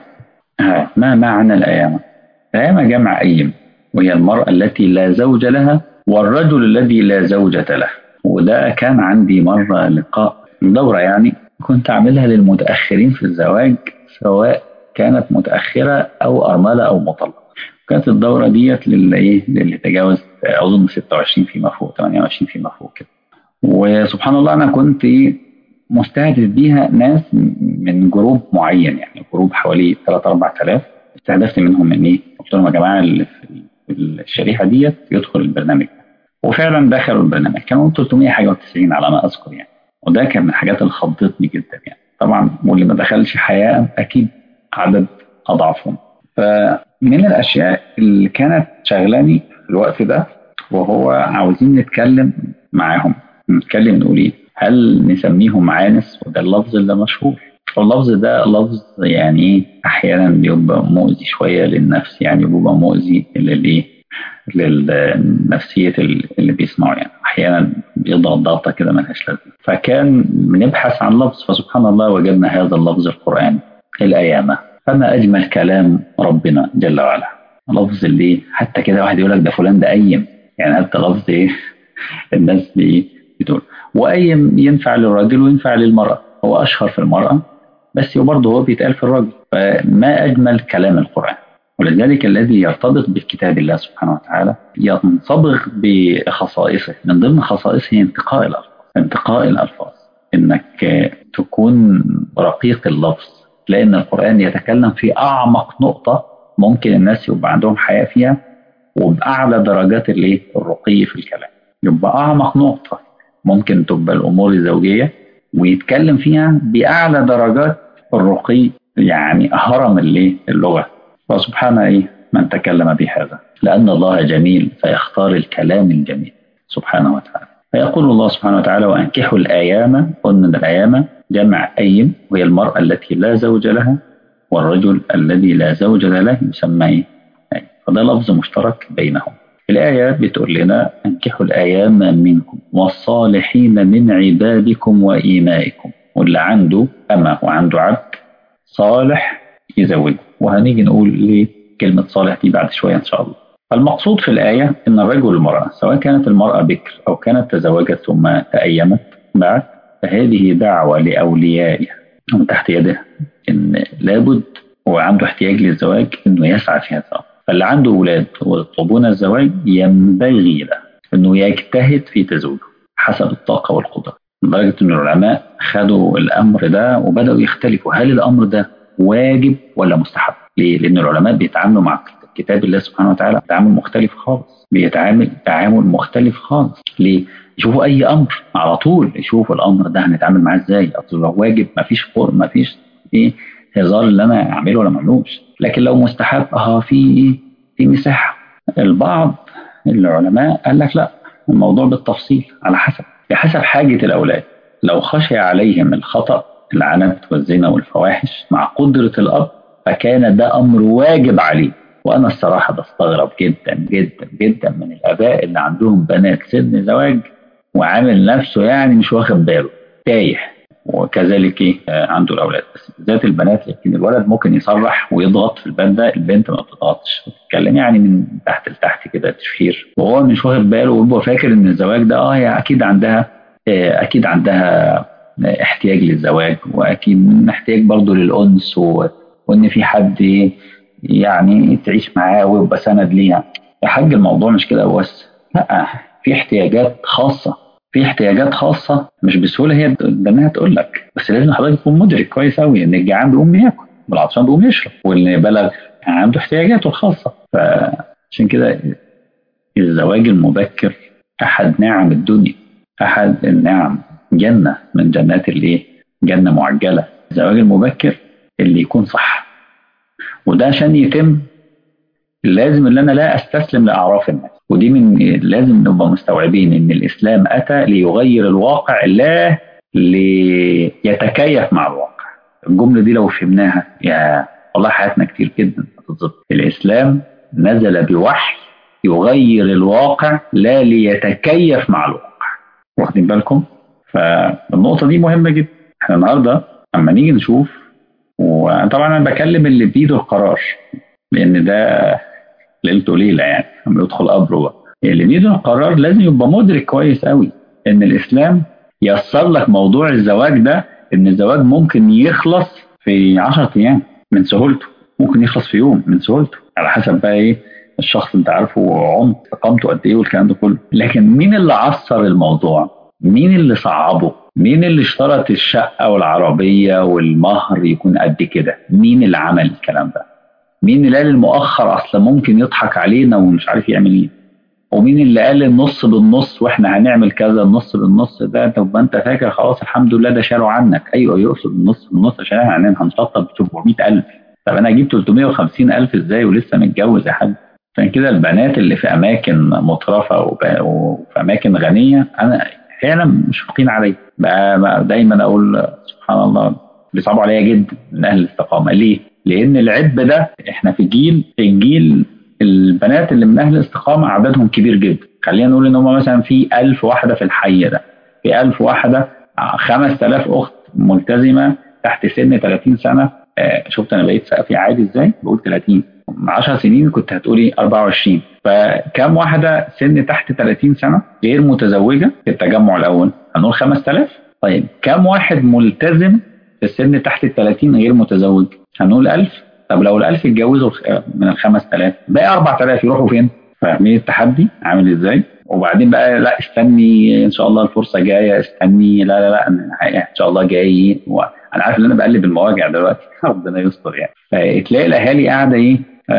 Speaker 1: ما معنى الايامه؟ الايامه جمع ايم وهي المرأة التي لا زوج لها والرجل الذي لا زوجة له وده كان عندي مرة لقاء دورة يعني كنت أعملها للمتأخرين في الزواج سواء كانت متأخرة أو أرملة أو مطلقة كانت الدورة ديت للي إيه للي تجاوز أظن 26 فيما فوق 28 فيما فوق كده وسبحان الله أنا كنت مستهدف بيها ناس من جروب معين يعني جروب حوالي 3 4000 استهدفت منهم من ايه؟ قلت لهم يا جماعه اللي في الشريحه ديت يدخل البرنامج ده وفعلا دخلوا البرنامج كانوا 300 حاجه و90 على ما اذكر يعني وده كان من الحاجات اللي خضتني جدا يعني طبعا واللي ما دخلش حياء اكيد عدد اضعافهم فمن الاشياء اللي كانت شغلاني في الوقت ده وهو عاوزين نتكلم معاهم نتكلم نقول ايه هل نسميهم عانس وده اللفظ اللي مشهور واللفظ ده لفظ يعني احيانا بيبقى مؤذي شويه للنفس يعني بيبقى مؤذي للايه للنفسيه اللي بيسمعه يعني احيانا بيضغط ضغطه كده ملهاش لازمه فكان بنبحث عن لفظ فسبحان الله وجدنا هذا اللفظ القراني الايامه فما اجمل كلام ربنا جل وعلا لفظ اللي حتى كده واحد يقول لك ده فلان ده ايم يعني حتى لفظ ايه الناس دي بتقول وايم ينفع للرجل وينفع للمراه هو اشهر في المراه بس برضه هو بيتقال في الرجل فما أجمل كلام القرآن ولذلك الذي يرتبط بكتاب الله سبحانه وتعالى ينصبغ بخصائصه من ضمن خصائصه انتقاء الألفاظ انتقاء الألفاظ إنك تكون رقيق اللفظ لأن القرآن يتكلم في أعمق نقطة ممكن الناس يبقى عندهم حياة فيها وبأعلى درجات الايه الرقي في الكلام يبقى أعمق نقطة ممكن تبقى الأمور الزوجية ويتكلم فيها بأعلى درجات الرقي يعني هرم اللي اللغة فسبحان إيه من تكلم بهذا لأن الله جميل فيختار الكلام الجميل سبحانه وتعالى فيقول الله سبحانه وتعالى وأنكحوا الأيام قلنا الأيام جمع أيم وهي المرأة التي لا زوج لها والرجل الذي لا زوج له يسمى إيه؟ فده لفظ مشترك بينهم الآية بتقول لنا أنكحوا الأيام منكم والصالحين من عبادكم وإيمائكم واللي عنده أما وعنده عبد صالح يزوجه وهنيجي نقول ليه كلمة صالح دي بعد شوية إن شاء الله فالمقصود في الآية أن الرجل والمرأة سواء كانت المرأة بكر أو كانت تزوجت ثم تأيمت بعد فهذه دعوة لأوليائها ومن تحت يده أن لابد هو عنده احتياج للزواج أنه يسعى في هذا الأمر فاللي عنده أولاد ويطلبون الزواج ينبغي له أنه يجتهد في تزوجه حسب الطاقة والقدرة لدرجة أن العلماء خدوا الأمر ده وبدأوا يختلفوا هل الأمر ده واجب ولا مستحب؟ ليه؟ لأن العلماء بيتعاملوا مع كتاب الله سبحانه وتعالى تعامل مختلف خالص بيتعامل تعامل مختلف خالص ليه؟ يشوفوا أي أمر على طول يشوفوا الأمر ده هنتعامل معاه إزاي؟ أصل لو واجب مفيش مفيش إيه هزار اللي أنا أعمله ولا ما أعملوش لكن لو مستحب أه في في مساحة البعض العلماء قال لك لا الموضوع بالتفصيل على حسب بحسب حاجة الأولاد لو خشي عليهم الخطأ العنت والزنا والفواحش مع قدرة الأب فكان ده أمر واجب عليه وأنا الصراحة بستغرب جدا جدا جدا من الآباء اللي عندهم بنات سن زواج وعامل نفسه يعني مش واخد باله تايه وكذلك ايه عنده الاولاد بس بالذات البنات لكن الولد ممكن يصرح ويضغط في الباب ده البنت ما بتضغطش بتتكلم يعني من تحت لتحت كده تشهير وهو مش واخد باله وهو فاكر ان الزواج ده اه هي اكيد عندها اكيد عندها احتياج للزواج واكيد احتياج برضه للانس و... وان في حد يعني تعيش معاه ويبقى سند ليها يا حاج الموضوع مش كده بس لا في احتياجات خاصه في احتياجات خاصه مش بسهوله هي انها تقول لك بس لازم حضرتك تكون مدرك كويس قوي ان الجعان بيقوم ياكل والعطشان بيقوم يشرب واللي بلغ عنده احتياجاته الخاصه فعشان كده الزواج المبكر احد نعم الدنيا احد النعم جنه من جنات الايه؟ جنه معجله الزواج المبكر اللي يكون صح وده عشان يتم لازم ان انا لا استسلم لاعراف الناس ودي من لازم نبقى مستوعبين ان الاسلام اتى ليغير الواقع لا ليتكيف مع الواقع الجمله دي لو فهمناها يا والله حياتنا كتير جدا هتتظبط الاسلام نزل بوحي يغير الواقع لا ليتكيف مع الواقع واخدين بالكم فالنقطه دي مهمه جدا احنا النهارده اما نيجي نشوف وطبعا انا بكلم اللي بايده القرار لان ده ليلته ليله يعني لما يدخل قبره بقى اللي بايده القرار لازم يبقى مدرك كويس قوي ان الاسلام يسر لك موضوع الزواج ده ان الزواج ممكن يخلص في 10 ايام من سهولته ممكن يخلص في يوم من سهولته على حسب بقى ايه الشخص انت عارفه عمق اقامته قد ايه والكلام ده كله لكن مين اللي عصر الموضوع مين اللي صعبه مين اللي اشترط الشقة والعربية والمهر يكون قد كده مين اللي عمل الكلام ده مين اللي قال المؤخر اصلا ممكن يضحك علينا ومش عارف يعمل ايه ومين اللي قال النص بالنص واحنا هنعمل كذا النص بالنص ده طب انت فاكر خلاص الحمد لله ده شالوا عنك ايوه يقصد النص بالنص عشان احنا هنشطب ب 700000 طب انا اجيب 350000 ازاي ولسه متجوز يا حاج عشان كده البنات اللي في اماكن مترفه وفي اماكن غنيه انا فعلا مشفقين عليا بقى, بقى دايما اقول سبحان الله بيصعبوا عليا جدا من اهل الاستقامه ليه؟ لان العب ده احنا في جيل الجيل البنات اللي من اهل الاستقامه عددهم كبير جدا خلينا نقول ان هم مثلا في 1000 واحده في الحي ده في 1000 واحده 5000 اخت ملتزمه تحت سن 30 سنه آه شفت انا بقيت سقفي عادي ازاي؟ بقول 30 من 10 سنين كنت هتقولي 24 فكم واحده سن تحت 30 سنه غير متزوجه في التجمع الاول هنقول 5000 طيب كم واحد ملتزم في السن تحت ال 30 غير متزوج هنقول 1000 طب لو ال 1000 اتجوزوا من ال 5000 باقي 4000 يروحوا فين؟ فاهمين التحدي عامل ازاي؟ وبعدين بقى لا استني ان شاء الله الفرصه جايه استني لا لا لا ان شاء الله جاي انا عارف ان انا بقلب المواجع دلوقتي ربنا يستر يعني فتلاقي الاهالي قاعده ايه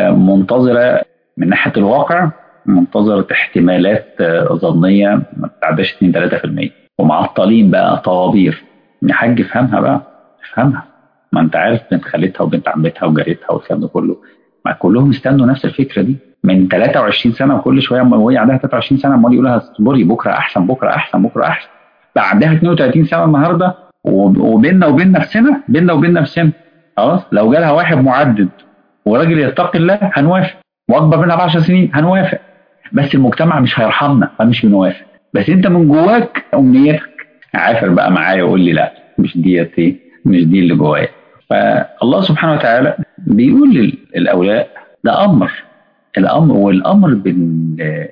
Speaker 1: منتظره من ناحيه الواقع منتظره احتمالات ظنيه ما بتعداش 2 3% ومعطلين بقى طوابير يا حاج افهمها بقى افهمها ما انت عارف بنت خالتها وبنت عمتها وجارتها والكلام ده كله ما كلهم استنوا نفس الفكره دي من 23 سنه وكل شويه وهي عندها 23 سنه عمال يقول لها اصبري بكره احسن بكره احسن بكره احسن بعدها 32 سنه النهارده وبيننا وبين نفسنا بيننا وبين نفسنا خلاص لو جالها واحد معدد وراجل يتقي الله هنوافق واكبر منها ب 10 سنين هنوافق بس المجتمع مش هيرحمنا فمش بنوافق بس انت من جواك امنيتك عافر بقى معايا وقول لي لا مش ديت ايه مش دي اللي جوايا فالله سبحانه وتعالى بيقول للاولياء ده امر الامر والامر بال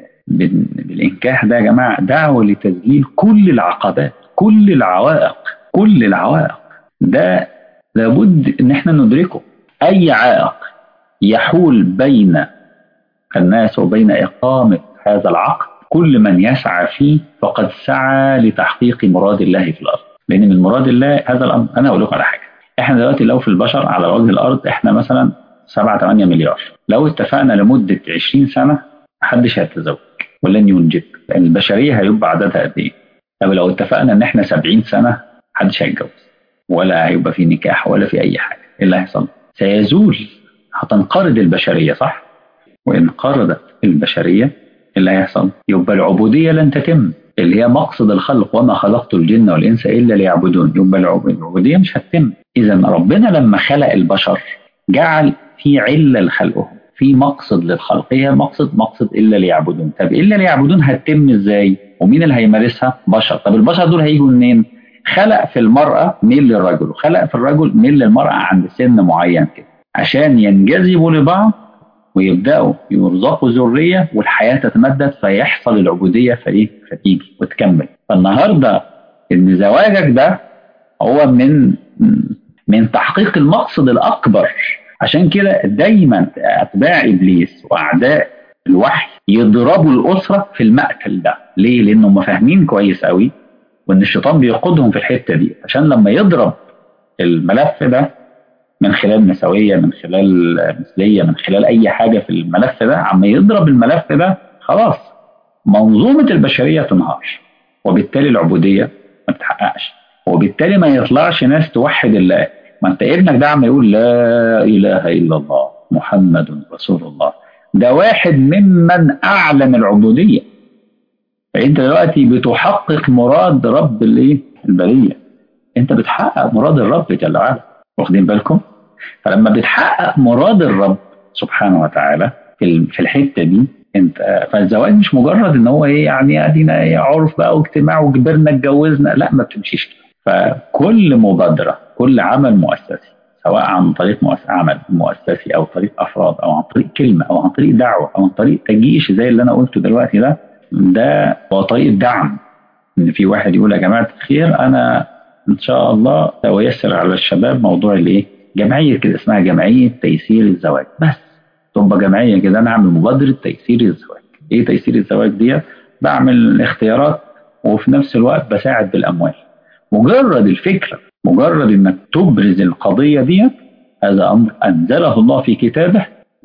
Speaker 1: بالانكاح ده يا جماعه دعوه لتسجيل كل العقبات كل العوائق كل العوائق ده لابد ان احنا ندركه اي عائق يحول بين الناس وبين اقامه هذا العقد كل من يسعى فيه فقد سعى لتحقيق مراد الله في الارض لان من مراد الله هذا الامر انا اقول لكم على حاجه احنا دلوقتي لو في البشر على وجه الارض احنا مثلا 7 8 مليار لو اتفقنا لمده 20 سنه محدش هيتزوج ولن ينجب لان البشريه هيبقى عددها قد ايه طب لو اتفقنا ان احنا 70 سنه محدش هيتجوز ولا هيبقى في نكاح ولا في اي حاجه ايه اللي هيحصل سيزول هتنقرض البشريه صح وان قرضت البشريه اللي هيحصل يبقى العبوديه لن تتم اللي هي مقصد الخلق وما خلقت الجن والانس الا ليعبدون يبقى العبوديه مش هتتم اذا ربنا لما خلق البشر جعل في عله لخلقهم في مقصد للخلق هي مقصد مقصد الا ليعبدون طب الا ليعبدون هتتم ازاي ومين اللي هيمارسها بشر طب البشر دول هيجوا منين خلق في المرأة ميل للرجل وخلق في الرجل ميل للمرأة عند سن معين كده عشان ينجذبوا لبعض ويبدأوا يرزقوا ذرية والحياة تتمدد فيحصل العبودية فإيه فتيجي وتكمل فالنهاردة إن زواجك ده هو من من تحقيق المقصد الأكبر عشان كده دايما أتباع إبليس وأعداء الوحي يضربوا الأسرة في المقتل ده ليه؟ لأنهم فاهمين كويس قوي وإن الشيطان بيقودهم في الحتة دي عشان لما يضرب الملف ده من خلال نسوية من خلال مثلية من خلال أي حاجة في الملف ده عما يضرب الملف ده خلاص منظومة البشرية تنهار وبالتالي العبودية ما بتحققش وبالتالي ما يطلعش ناس توحد الله ما انت ابنك ده عم يقول لا اله الا الله محمد رسول الله ده واحد ممن اعلن العبوديه فانت دلوقتي بتحقق مراد رب الايه البريه انت بتحقق مراد الرب جل وعلا واخدين بالكم فلما بتحقق مراد الرب سبحانه وتعالى في في الحته دي انت فالزواج مش مجرد ان هو ايه يعني ادينا ايه عرف بقى واجتماع وكبرنا اتجوزنا لا ما بتمشيش كده فكل مبادره كل عمل مؤسسي سواء عن طريق مؤسس عمل مؤسسي او طريق افراد او عن طريق كلمه او عن طريق دعوه او عن طريق تجيش زي اللي انا قلته دلوقتي ده ده هو طريق دعم ان في واحد يقول يا جماعه الخير انا ان شاء الله سأيسر على الشباب موضوع الايه جمعيه كده اسمها جمعيه تيسير الزواج بس تبقى جمعيه كده انا اعمل مبادره تيسير الزواج ايه تيسير الزواج دي بعمل اختيارات وفي نفس الوقت بساعد بالاموال مجرد الفكره مجرد انك تبرز القضيه دي هذا امر انزله الله في كتابه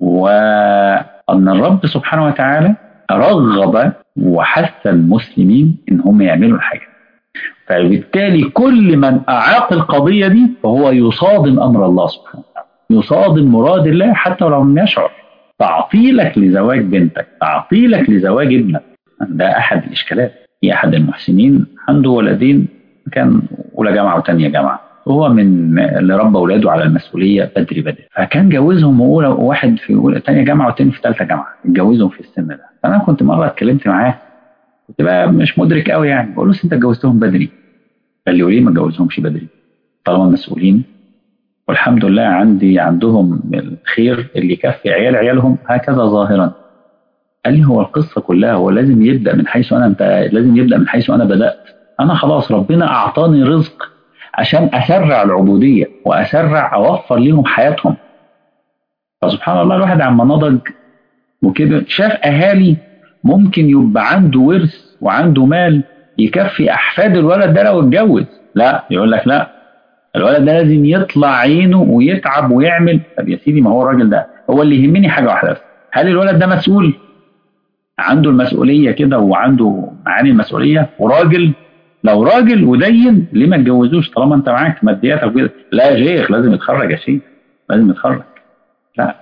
Speaker 1: وان الرب سبحانه وتعالى رغب وحث المسلمين ان هم يعملوا الحاجه فبالتالي كل من اعاق القضيه دي فهو يصادم امر الله سبحانه وتعالى يصادم مراد الله حتى ولو لم يشعر تعطيلك لزواج بنتك تعطيلك لزواج ابنك ده احد الاشكالات في احد المحسنين عنده ولدين كان اولى جامعه وثانيه جامعه هو من اللي ربى اولاده على المسؤوليه بدري بدري فكان جوزهم اولى واحد في اولى ثانيه جامعه والثاني في ثالثه جامعه اتجوزهم في السن ده فانا كنت مره اتكلمت معاه كنت بقى مش مدرك قوي يعني بقول له انت اتجوزتهم بدري قال لي وليه ما اتجوزهمش بدري طالما مسؤولين والحمد لله عندي عندهم الخير اللي يكفي عيال عيالهم هكذا ظاهرا قال لي هو القصه كلها هو لازم يبدا من حيث انا انت لازم يبدا من حيث انا بدات انا خلاص ربنا اعطاني رزق عشان اسرع العبوديه واسرع اوفر ليهم حياتهم فسبحان الله الواحد عما نضج وكده شاف اهالي ممكن يبقى عنده ورث وعنده مال يكفي احفاد الولد ده لو اتجوز لا يقول لك لا الولد ده لازم يطلع عينه ويتعب ويعمل طب يا سيدي ما هو الراجل ده هو اللي يهمني حاجه واحده بس هل الولد ده مسؤول عنده المسؤوليه كده وعنده معاني المسؤوليه وراجل لو راجل ودين ليه ما تجوزوش طالما انت معاك مادياتك كده لا يا شيخ لازم يتخرج يا شيخ لازم يتخرج لا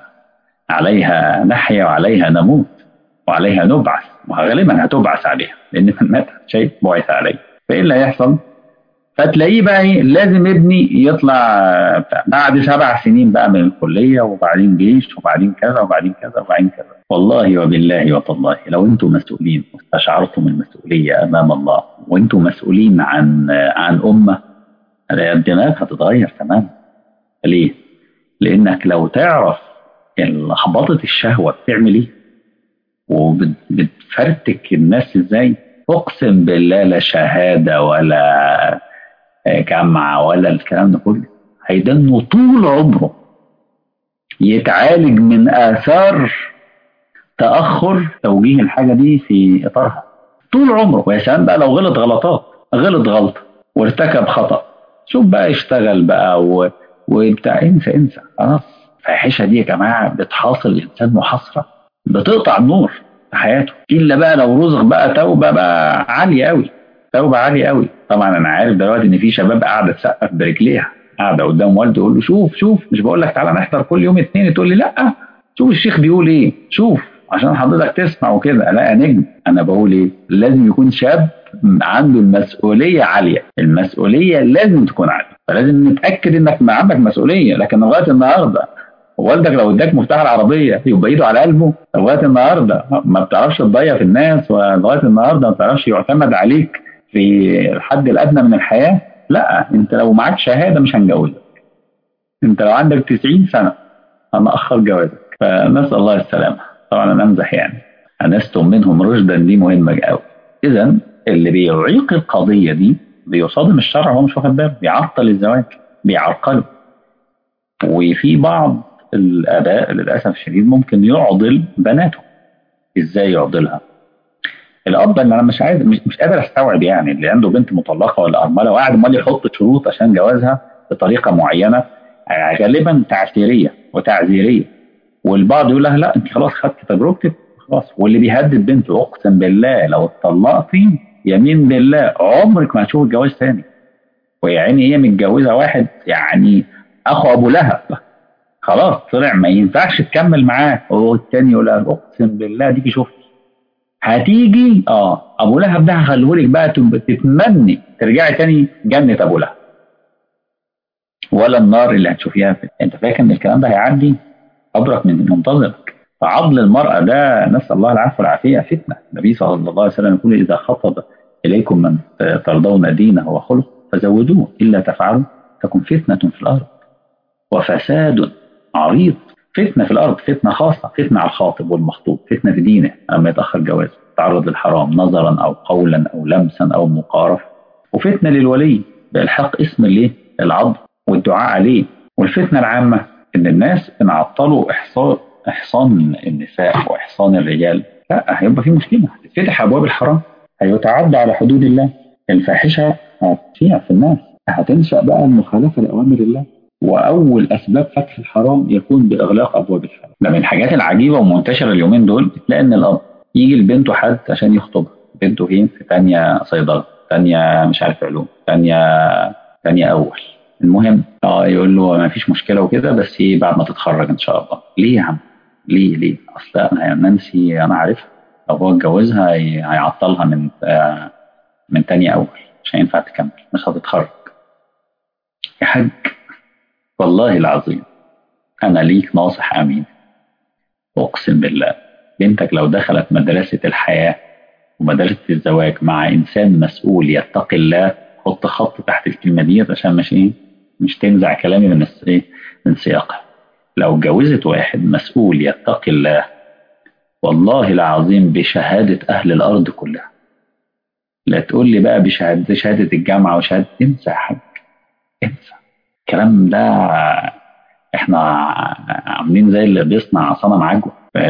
Speaker 1: عليها نحيا وعليها نموت وعليها نبعث وغالبا هتبعث عليها لان من مات شيء بعث عليه فايه اللي هيحصل؟ فتلاقيه بقى ايه لازم ابني يطلع بعد سبع سنين بقى من الكليه وبعدين جيش وبعدين كذا وبعدين كذا وبعدين كذا والله وبالله وتالله لو انتم مسؤولين واستشعرتم المسؤوليه امام الله وانتم مسؤولين عن عن امه الدماغ هتتغير تماما ليه؟ لانك لو تعرف لخبطه الشهوه بتعمل ايه وبتفرتك الناس ازاي اقسم بالله لا شهاده ولا جامعه ولا الكلام ده كله هيدنه طول عمره يتعالج من اثار تاخر توجيه الحاجه دي في اطارها طول عمره ويا سلام بقى لو غلط غلطات غلط غلطه وارتكب خطا شوف بقى يشتغل بقى و... وبتاع انسى انسى خلاص الفاحشه دي يا جماعه بتحاصر الانسان محاصره بتقطع النور في حياته الا بقى لو رزق بقى توبه بقى عاليه قوي توبه عاليه قوي طبعا انا عارف دلوقتي ان في شباب قاعده تسقف برجليها قاعده قدام والده يقول له شوف شوف مش بقول لك تعالى نحضر كل يوم اثنين تقول لي لا شوف الشيخ بيقول ايه شوف عشان حضرتك تسمع وكده لا يا نجم انا بقول ايه لازم يكون شاب عنده المسؤوليه عاليه المسؤوليه لازم تكون عاليه فلازم نتاكد انك ما عندك مسؤوليه لكن لغايه النهارده والدك لو اداك مفتاح العربيه يبقى ايده على قلبه لغايه النهارده ما بتعرفش تضيع في الناس ولغايه النهارده ما بتعرفش يعتمد عليك في الحد الادنى من الحياه لا انت لو معاك شهاده مش هنجوزك انت لو عندك 90 سنه هنأخر جوازك فنسأل الله السلامه طبعا انا امزح يعني انستم منهم رشدا دي مهمه قوي اذا اللي بيعيق القضيه دي بيصادم الشرع وهو مش واخد باله بيعطل الزواج بيعرقله وفي بعض الاباء للاسف الشديد ممكن يعضل بناته ازاي يعضلها الاب انا مش عايز مش قادر استوعب يعني اللي عنده بنت مطلقه ولا ارمله وقاعد امال يحط شروط عشان جوازها بطريقه معينه غالبا تعسيريه وتعذيريه والبعض يقول لها لا انت خلاص خدت تجربتك خلاص واللي بيهدد بنته اقسم بالله لو اتطلقتي يمين بالله عمرك ما هتشوف الجواز تاني ويا عيني هي متجوزه واحد يعني اخو ابو لهب خلاص طلع ما ينفعش تكمل معاه والتاني يقول لها اقسم بالله ديكي شفتي هتيجي اه ابو لهب ده هخليهولك بقى تتمني ترجعي تاني جنه ابو لهب ولا النار اللي هتشوفيها في. انت فاكر ان الكلام ده هيعدي ابرك من منتظرك فعضل المرأة ده نسأل الله العفو والعافية فتنة النبي صلى الله عليه وسلم يقول إذا خطب إليكم من ترضون دينه وخلقه فزودوه إلا تفعلوا تكون فتنة في الأرض وفساد عريض فتنة في الأرض فتنة خاصة فتنة على الخاطب والمخطوب فتنة في دينه لما يتأخر جوازه تعرض للحرام نظرا أو قولا أو لمسا أو مقارف وفتنة للولي بإلحاق اسم الايه العض والدعاء عليه والفتنة العامة إن الناس إن عطلوا إحصاء إحصان النساء وإحصان الرجال لا هيبقى في مشكلة هتتفتح أبواب الحرام هيتعدى على حدود الله الفاحشة هتشيع في الناس هتنشأ بقى المخالفة لأوامر الله واول اسباب فتح الحرام يكون باغلاق ابواب الحرام ده من الحاجات العجيبه ومنتشره اليومين دول تلاقي ان الاب يجي لبنته حد عشان يخطبها بنته فين في ثانيه صيدله ثانيه مش عارف علوم ثانيه ثانيه اول المهم اه يقول له ما فيش مشكله وكده بس ايه بعد ما تتخرج ان شاء الله ليه يا عم ليه ليه اصل انا نانسي انا عارفها لو هو اتجوزها هيعطلها من آه من ثانيه اول مش هينفع تكمل مش هتتخرج يا حاج والله العظيم أنا ليك ناصح أمين أقسم بالله بنتك لو دخلت مدرسة الحياة ومدرسة الزواج مع إنسان مسؤول يتقي الله حط خط تحت الكلمة دي عشان مش إيه مش تنزع كلامي من إيه من سياقها لو اتجوزت واحد مسؤول يتقي الله والله العظيم بشهادة أهل الأرض كلها لا تقول لي بقى بشهادة شهادة الجامعة وشهادة انسى يا حاج انسى الكلام ده احنا عاملين زي اللي بيصنع صنم عجوه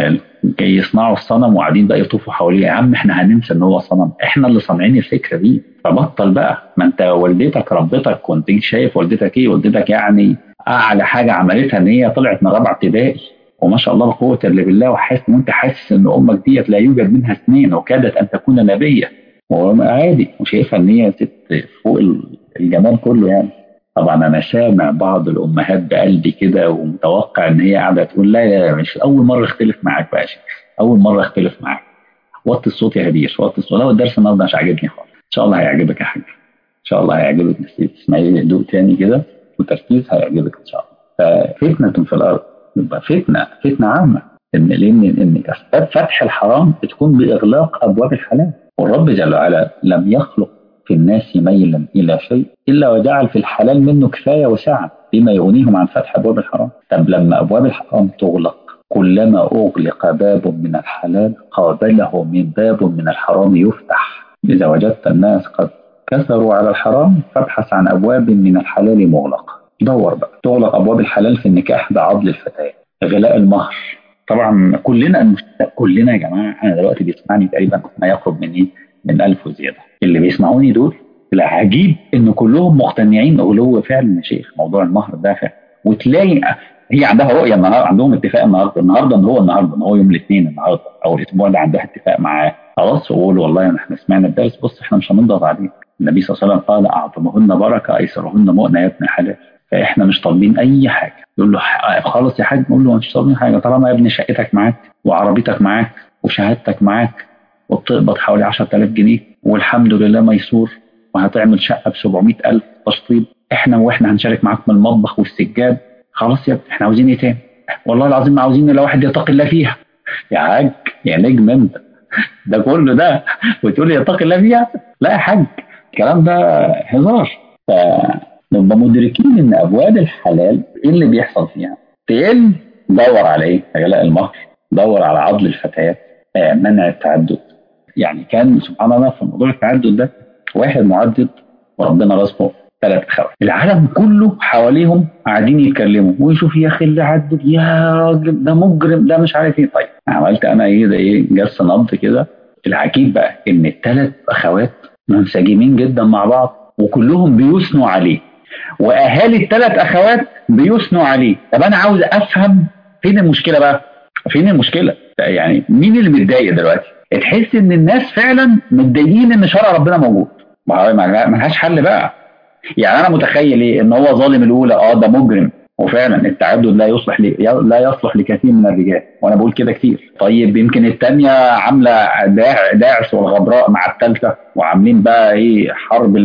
Speaker 1: جاي يصنعوا الصنم وقاعدين بقى يطوفوا حواليه يا عم احنا هننسى ان هو صنم احنا اللي صانعين الفكره دي فبطل بقى ما انت والدتك ربتك كنت شايف والدتك ايه والدتك يعني اعلى حاجه عملتها ان هي طلعت من رابعه ابتدائي وما شاء الله لا قوه الا بالله وحاسس وانت حاسس ان امك ديت لا يوجد منها اثنين وكادت ان تكون نبيه وهو عادي وشايفها ان هي ست فوق الجمال كله يعني طبعا انا سامع بعض الامهات بقلبي كده ومتوقع ان هي قاعده تقول لا لا مش اول مره اختلف معاك بقى شيخ اول مره اختلف معاك وطي الصوت يا هديش وطي الصوت لو الدرس النهارده مش عاجبني خالص ان شاء الله هيعجبك يا حاج ان شاء الله هيعجبك بس تسمعي هدوء تاني كده وتركيز هيعجبك ان شاء الله ففتنه في الارض يبقى فتنه فتنه عامه ان لان ان اسباب فتح الحرام بتكون باغلاق ابواب الحلال والرب جل وعلا لم يخلق في الناس ميلا إلى شيء إلا وجعل في الحلال منه كفاية وسعة بما يغنيهم عن فتح أبواب الحرام طب لما أبواب الحرام تغلق كلما أغلق باب من الحلال قابله من باب من الحرام يفتح إذا وجدت الناس قد كثروا على الحرام فابحث عن أبواب من الحلال مغلقة دور بقى تغلق أبواب الحلال في النكاح بعضل الفتاة غلاء المهر طبعا كلنا كلنا يا جماعة أنا دلوقتي بيسمعني تقريبا ما يقرب من إيه من ألف وزيادة اللي بيسمعوني دول العجيب ان كلهم مقتنعين غلو فعلا يا شيخ موضوع المهر ده فعلا وتلاقي هي عندها رؤيه النهارده عندهم اتفاق النهارده النهارده ان هو النهارده ان هو يوم الاثنين النهارده او الاسبوع ده عندها اتفاق معاه خلاص وقول والله احنا سمعنا الدرس بص احنا مش هنضغط عليك النبي صلى الله عليه وسلم قال اعظمهن بركه ايسرهن مؤنه يا ابن حلال فاحنا مش طالبين اي حاجه يقول له خلاص يا حاج نقول له مش طالبين حاجه طالما يا ابني شقتك معاك وعربيتك معاك وشهادتك معاك وبتقبض حوالي 10000 جنيه والحمد لله ميسور وهتعمل شقه ب 700000 تشطيب احنا واحنا هنشارك معاك من المطبخ والسجاد خلاص يا ابني احنا عاوزين ايه تاني؟ والله العظيم ما عاوزين الا واحد يتقي الله فيها يا حاج يا نجم انت ده كله ده وتقول لي يتقي الله فيها لا يا حاج الكلام ده هزار فنبقى مدركين ان ابواب الحلال ايه اللي بيحصل فيها؟ تقل دور على ايه؟ غلاء المهر دور على عضل الفتيات آه، منع التعدد يعني كان سبحان الله في موضوع التعدد ده واحد معدد وربنا رزقه ثلاث اخوات العالم كله حواليهم قاعدين يتكلموا ويشوف يا اخي اللي عدد يا راجل ده مجرم ده مش عارف ايه طيب عملت انا ايه ده ايه جس نبض كده العجيب بقى ان الثلاث اخوات منسجمين جدا مع بعض وكلهم بيثنوا عليه واهالي الثلاث اخوات بيثنوا عليه طب انا عاوز افهم فين المشكله بقى فين المشكله يعني مين اللي متضايق دلوقتي تحس ان الناس فعلا متضايقين ان شرع ربنا موجود ما لهاش حل بقى يعني انا متخيل ايه ان هو ظالم الاولى اه ده مجرم وفعلا التعدد لا يصلح لي لا يصلح لكثير من الرجال وانا بقول كده كتير طيب يمكن الثانيه عامله داعس والغبراء مع الثالثه وعاملين بقى ايه حرب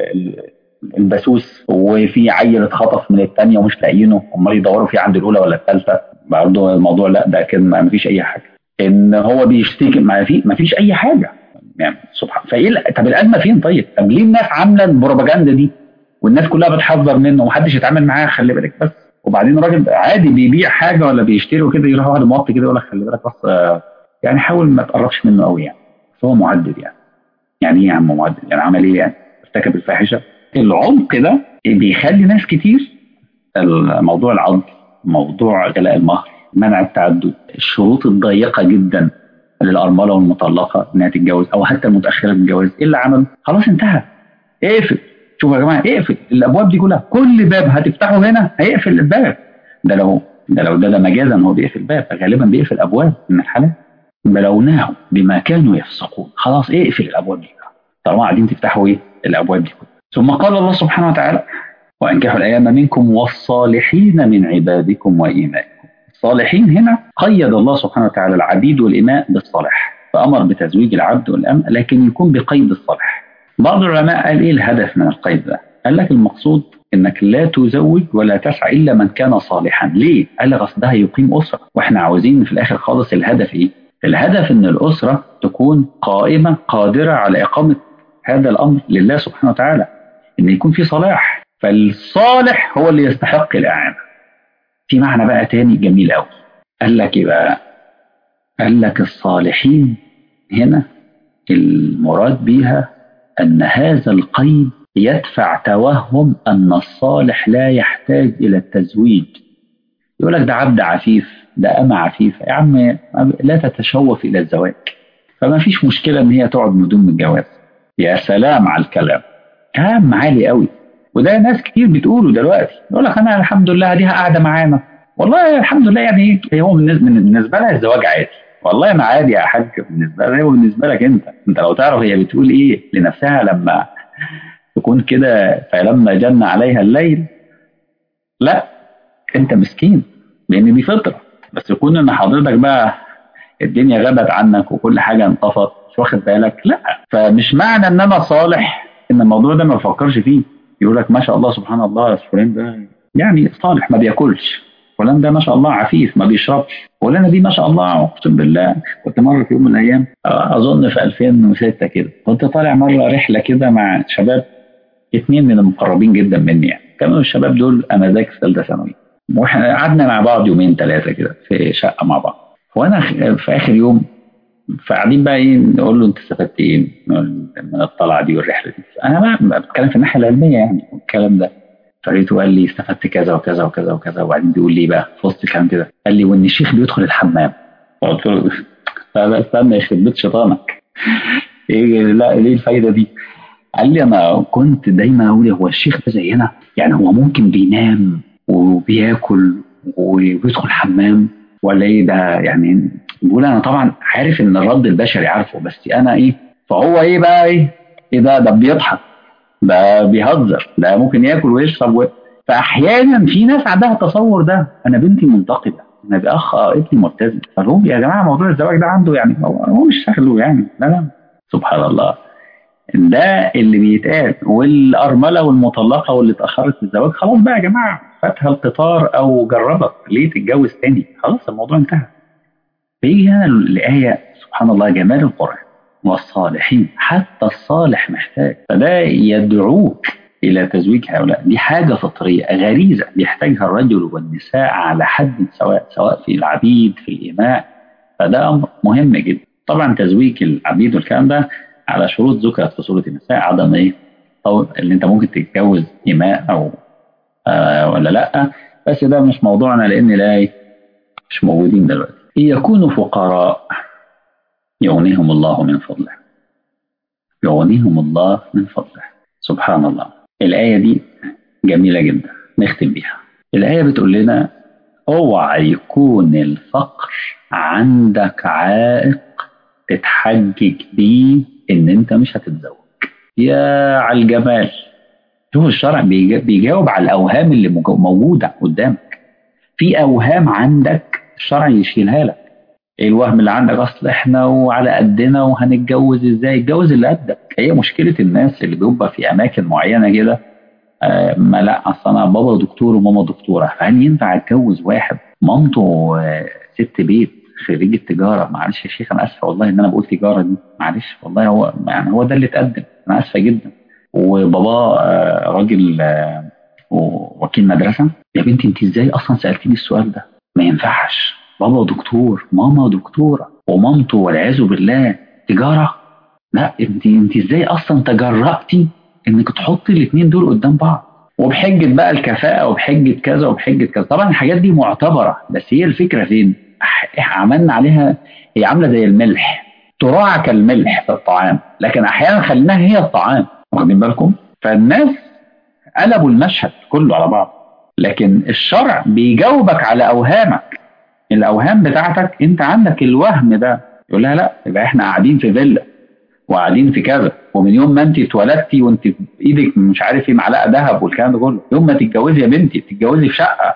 Speaker 1: البسوس وفي عيل اتخطف من الثانيه ومش لاقيينه امال يدوروا فيه عند الاولى ولا الثالثه برضه الموضوع لا ده كده ما فيش اي حاجه ان هو بيشتكي ما في ما فيش اي حاجه يعني سبحان فايه طب الازمه فين طيب؟ طب ليه الناس عامله البروباجندا دي والناس كلها بتحذر منه ومحدش يتعامل معاه خلي بالك بس وبعدين الراجل عادي بيبيع حاجه ولا بيشتري وكده يروح واحد موطي كده يقول لك خلي بالك بس يعني حاول ما تقربش منه قوي يعني هو معدل يعني يعني ايه يا عم معدل يعني عمل ايه يعني ارتكب الفاحشه العمق ده بيخلي ناس كتير الموضوع العضل موضوع غلاء المهر منع التعدد الشروط الضيقه جدا للارمله والمطلقه انها تتجوز او حتى المتاخره للجواز ايه اللي عمل خلاص انتهى اقفل شوفوا يا جماعه اقفل الابواب دي كلها كل باب هتفتحه هنا هيقفل الباب ده لو ده لو ده, ده مجازا هو بيقفل باب غالبا بيقفل ابواب من الحالات بلوناهم بما كانوا يفسقون خلاص اقفل الابواب دي طالما قاعدين تفتحوا ايه الابواب دي كلها ثم قال الله سبحانه وتعالى وانكحوا الايام منكم والصالحين من عبادكم وإيمائكم الصالحين هنا قيد الله سبحانه وتعالى العبيد والإماء بالصالح فأمر بتزويج العبد والأم لكن يكون بقيد الصالح بعض العلماء قال ايه الهدف من القيد ده؟ قال لك المقصود انك لا تزوج ولا تسعى الا من كان صالحا، ليه؟ قال لك اصل ده هيقيم اسره، واحنا عاوزين في الاخر خالص الهدف ايه؟ الهدف ان الاسره تكون قائمه قادره على اقامه هذا الامر لله سبحانه وتعالى، ان يكون في صلاح، فالصالح هو اللي يستحق الاعانه. في معنى بقى تاني جميل قوي. قال لك ايه بقى؟ قال لك الصالحين هنا المراد بيها أن هذا القيد يدفع توهم أن الصالح لا يحتاج إلى التزويج يقول لك ده عبد عفيف ده أمة عفيفة يا عم لا تتشوف إلى الزواج فما فيش مشكلة إن هي تقعد بدون الجواز يا سلام على الكلام كلام عالي قوي وده ناس كتير بتقوله دلوقتي يقول لك أنا الحمد لله دي قاعدة معانا والله الحمد لله يعني هو بالنسبة لها الزواج عادي والله انا عادي يا حاج بالنسبه لي وبالنسبه لك انت انت لو تعرف هي بتقول ايه لنفسها لما تكون كده فلما جن عليها الليل لا انت مسكين لان دي فطره بس يكون ان حضرتك بقى الدنيا غابت عنك وكل حاجه انطفت مش واخد بالك لا فمش معنى ان انا صالح ان الموضوع ده ما بفكرش فيه يقول لك ما شاء الله سبحان الله يا فلان ده يعني صالح ما بياكلش فلان ده ما شاء الله عفيف ما بيشربش فلانه دي ما شاء الله اقسم بالله كنت مره في يوم من الايام اظن في 2006 كده كنت طالع مره رحله كده مع شباب اثنين من المقربين جدا مني يعني كانوا الشباب دول انا ذاك في ثالثه ثانوي واحنا قعدنا مع بعض يومين ثلاثه كده في شقه مع بعض وانا في اخر يوم فقاعدين بقى ايه نقول له انت استفدت ايه من الطلعه دي والرحله دي انا بقى بتكلم في الناحيه العلميه يعني الكلام ده فلقيته قال لي استفدت كذا وكذا وكذا وكذا وبعدين بيقول لي بقى في وسط الكلام كده قال لي وان الشيخ بيدخل الحمام قلت له استنى يخرب بيت شيطانك ايه لا ليه الفايده دي؟ قال لي انا كنت دايما اقول هو الشيخ ده زينا يعني هو ممكن بينام وبياكل وبيدخل الحمام ولا ايه ده يعني بيقول انا طبعا عارف ان الرد البشري عارفه بس انا ايه فهو ايه بقى ايه ايه ده ده بيضحك ده بيهزر ده ممكن ياكل ويشرب و... فاحيانا في ناس عندها التصور ده انا بنتي منتقده انا باخ ابني ملتزم فالهم يا جماعه موضوع الزواج ده عنده يعني هو مش شغله يعني لا لا سبحان الله ده اللي بيتقال والارمله والمطلقه واللي اتاخرت في الزواج خلاص بقى يا جماعه فاتها القطار او جربت ليه تتجوز تاني خلاص الموضوع انتهى فيجي هنا الايه سبحان الله جمال القران والصالحين حتى الصالح محتاج فده يدعوك الى تزويج هؤلاء دي حاجه فطريه غريزه بيحتاجها الرجل والنساء على حد سواء سواء في العبيد في الاماء فده امر مهم جدا طبعا تزويج العبيد والكلام ده على شروط ذكرت في سوره النساء عدم ايه أو اللي انت ممكن تتجوز اماء او آه ولا لا بس ده مش موضوعنا لان لا إيه؟ مش موجودين دلوقتي يكونوا فقراء يغنيهم الله من فضله يغنيهم الله من فضله سبحان الله الآية دي جميلة جدا نختم بيها الآية بتقول لنا اوعى يكون الفقر عندك عائق تتحجج بيه ان انت مش هتتزوج يا على الجمال شوف الشرع بيجاوب على الاوهام اللي موجوده قدامك في اوهام عندك الشرع يشيلها لك ايه الوهم اللي عندك اصل احنا وعلى قدنا وهنتجوز ازاي اتجوز اللي قدك هي مشكله الناس اللي بيبقى في اماكن معينه كده آه ما لا اصل انا بابا دكتور وماما دكتوره فهل ينفع اتجوز واحد مامته آه ست بيت خريج التجاره معلش يا شيخ انا اسفه والله ان انا بقول تجاره دي معلش والله هو يعني هو ده اللي اتقدم انا اسفه جدا وباباه آه راجل آه وكيل مدرسه يا بنتي انت ازاي اصلا سالتيني السؤال ده ما ينفعش بابا دكتور ماما دكتوره ومامته والعياذ بالله تجاره لا انت انت ازاي اصلا تجرأتي انك تحطي الاثنين دول قدام بعض وبحجه بقى الكفاءه وبحجه كذا وبحجه كذا طبعا الحاجات دي معتبره بس هي الفكره فين؟ عملنا عليها هي عامله زي الملح تراعى كالملح في الطعام لكن احيانا خليناها هي الطعام واخدين بالكم؟ فالناس قلبوا المشهد كله على بعض لكن الشرع بيجاوبك على اوهامك الاوهام بتاعتك انت عندك الوهم ده يقول لها لا يبقى احنا قاعدين في فيلا وقاعدين في كذا ومن يوم ما انت اتولدتي وانت في ايدك مش عارف ايه معلقه ذهب والكلام ده كله يوم ما تتجوزي يا بنتي تتجوزي في شقه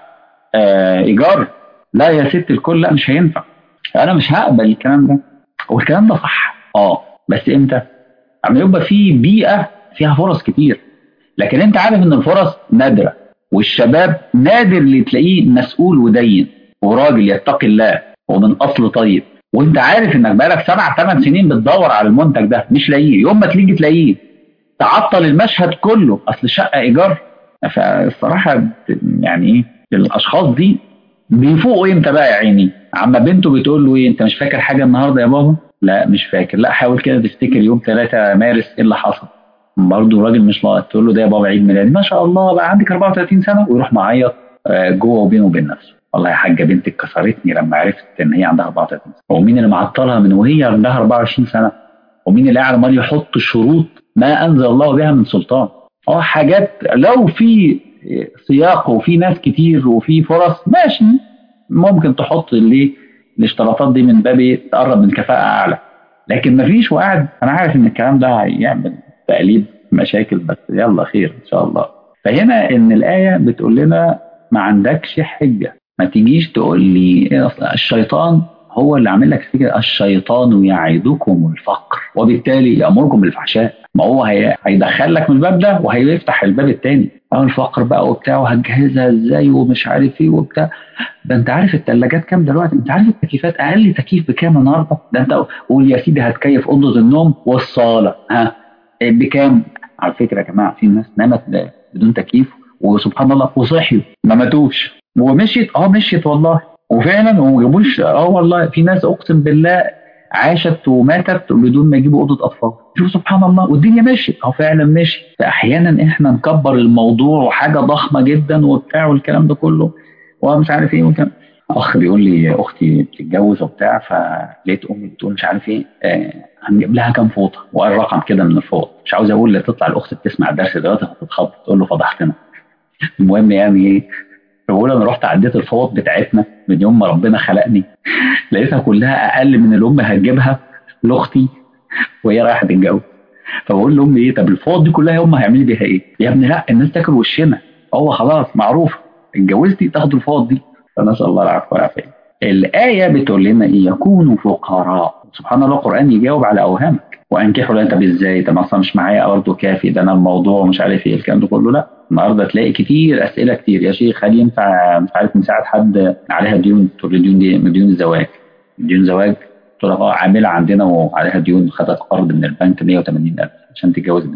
Speaker 1: آه ايجار لا يا ست الكل لا مش هينفع انا مش هقبل الكلام ده والكلام ده صح اه بس امتى؟ اما يبقى في بيئه فيها فرص كتير لكن انت عارف ان الفرص نادره والشباب نادر اللي تلاقيه مسؤول ودين وراجل يتقي الله ومن اصل طيب وانت عارف انك بقالك سبع ثمان سنين بتدور على المنتج ده مش لاقيه يوم ما تيجي تلاقيه تعطل المشهد كله اصل شقه ايجار فالصراحه يعني ايه الاشخاص دي بيفوقوا امتى بقى يا عيني عما بنته بتقول له ايه انت مش فاكر حاجه النهارده يا بابا لا مش فاكر لا حاول كده تفتكر يوم 3 مارس ايه اللي حصل برضه الراجل مش لاقط تقول له ده يا بابا عيد ميلادي ما شاء الله بقى عندك 34 سنه ويروح معيط جوه وبينه وبين نفسه والله يا حاجه بنتك كسرتني لما عرفت ان هي عندها 34 سنه ومين اللي معطلها من وهي عندها 24 سنه ومين اللي قاعد عمال يحط شروط ما انزل الله بها من سلطان اه حاجات لو في سياق وفي ناس كتير وفي فرص ماشي ممكن تحط اللي الاشتراطات دي من باب تقرب من كفاءه اعلى لكن مفيش وقاعد انا عارف ان الكلام ده هيعمل تقليب مشاكل بس يلا خير ان شاء الله فهنا ان الايه بتقول لنا ما عندكش حجه ما تجيش تقول لي إيه أصلا الشيطان هو اللي عامل لك فكره الشيطان يعدكم الفقر وبالتالي يامركم بالفحشاء ما هو هي... هيدخل لك من الباب ده وهيفتح الباب الثاني اه الفقر بقى وبتاع وهتجهزها ازاي ومش عارف ايه وبتاع ده انت عارف الثلاجات كام دلوقتي انت عارف التكييفات اقل تكييف بكام النهارده ده انت قول يا سيدي هتكيف اوضه النوم والصاله ها بكام على فكره يا جماعه في ناس نامت بدون تكييف وسبحان الله وصحيوا ما ماتوش ومشيت اه مشيت والله وفعلا وما جابوش اه والله في ناس اقسم بالله عاشت وماتت بدون ما يجيبوا اوضه اطفال شوف سبحان الله والدنيا مشيت اه فعلا مشي فاحيانا احنا نكبر الموضوع وحاجه ضخمه جدا وبتاع والكلام ده كله ومش عارف ايه وكلام اخ بيقول لي اختي بتتجوز وبتاع فلقيت امي بتقول مش عارف ايه آه هنجيب لها كام فوطه وقال رقم كده من الفوط مش عاوز اقول تطلع الاخت بتسمع الدرس دلوقتي هتتخض تقول له فضحتنا المهم يعني ايه بقول انا رحت عديت الفوط بتاعتنا من يوم ما ربنا خلقني لقيتها كلها اقل من اللي امي هتجيبها لاختي وهي رايحه تتجوز فبقول لامي ايه طب الفوط دي كلها امي هيعملي بيها ايه؟ يا ابني لا الناس تاكل وشنا هو خلاص معروف اتجوزتي تاخد الفوط دي فنسال الله العفو والعافيه الايه بتقول لنا ايه يكونوا فقراء سبحان الله القران يجاوب على اوهامك وانكحوا انت ازاي طب اصلا مش معايا برضه كافي ده انا الموضوع مش عارف ايه الكلام ده كله لا النهارده تلاقي كتير اسئله كتير يا شيخ هل ينفع مش عارف نساعد حد عليها ديون تقول لي ديون دي ديون الزواج ديون زواج قلت لها اه عامله عندنا وعليها ديون خدت قرض من البنك 180000 عشان تتجوز بنتها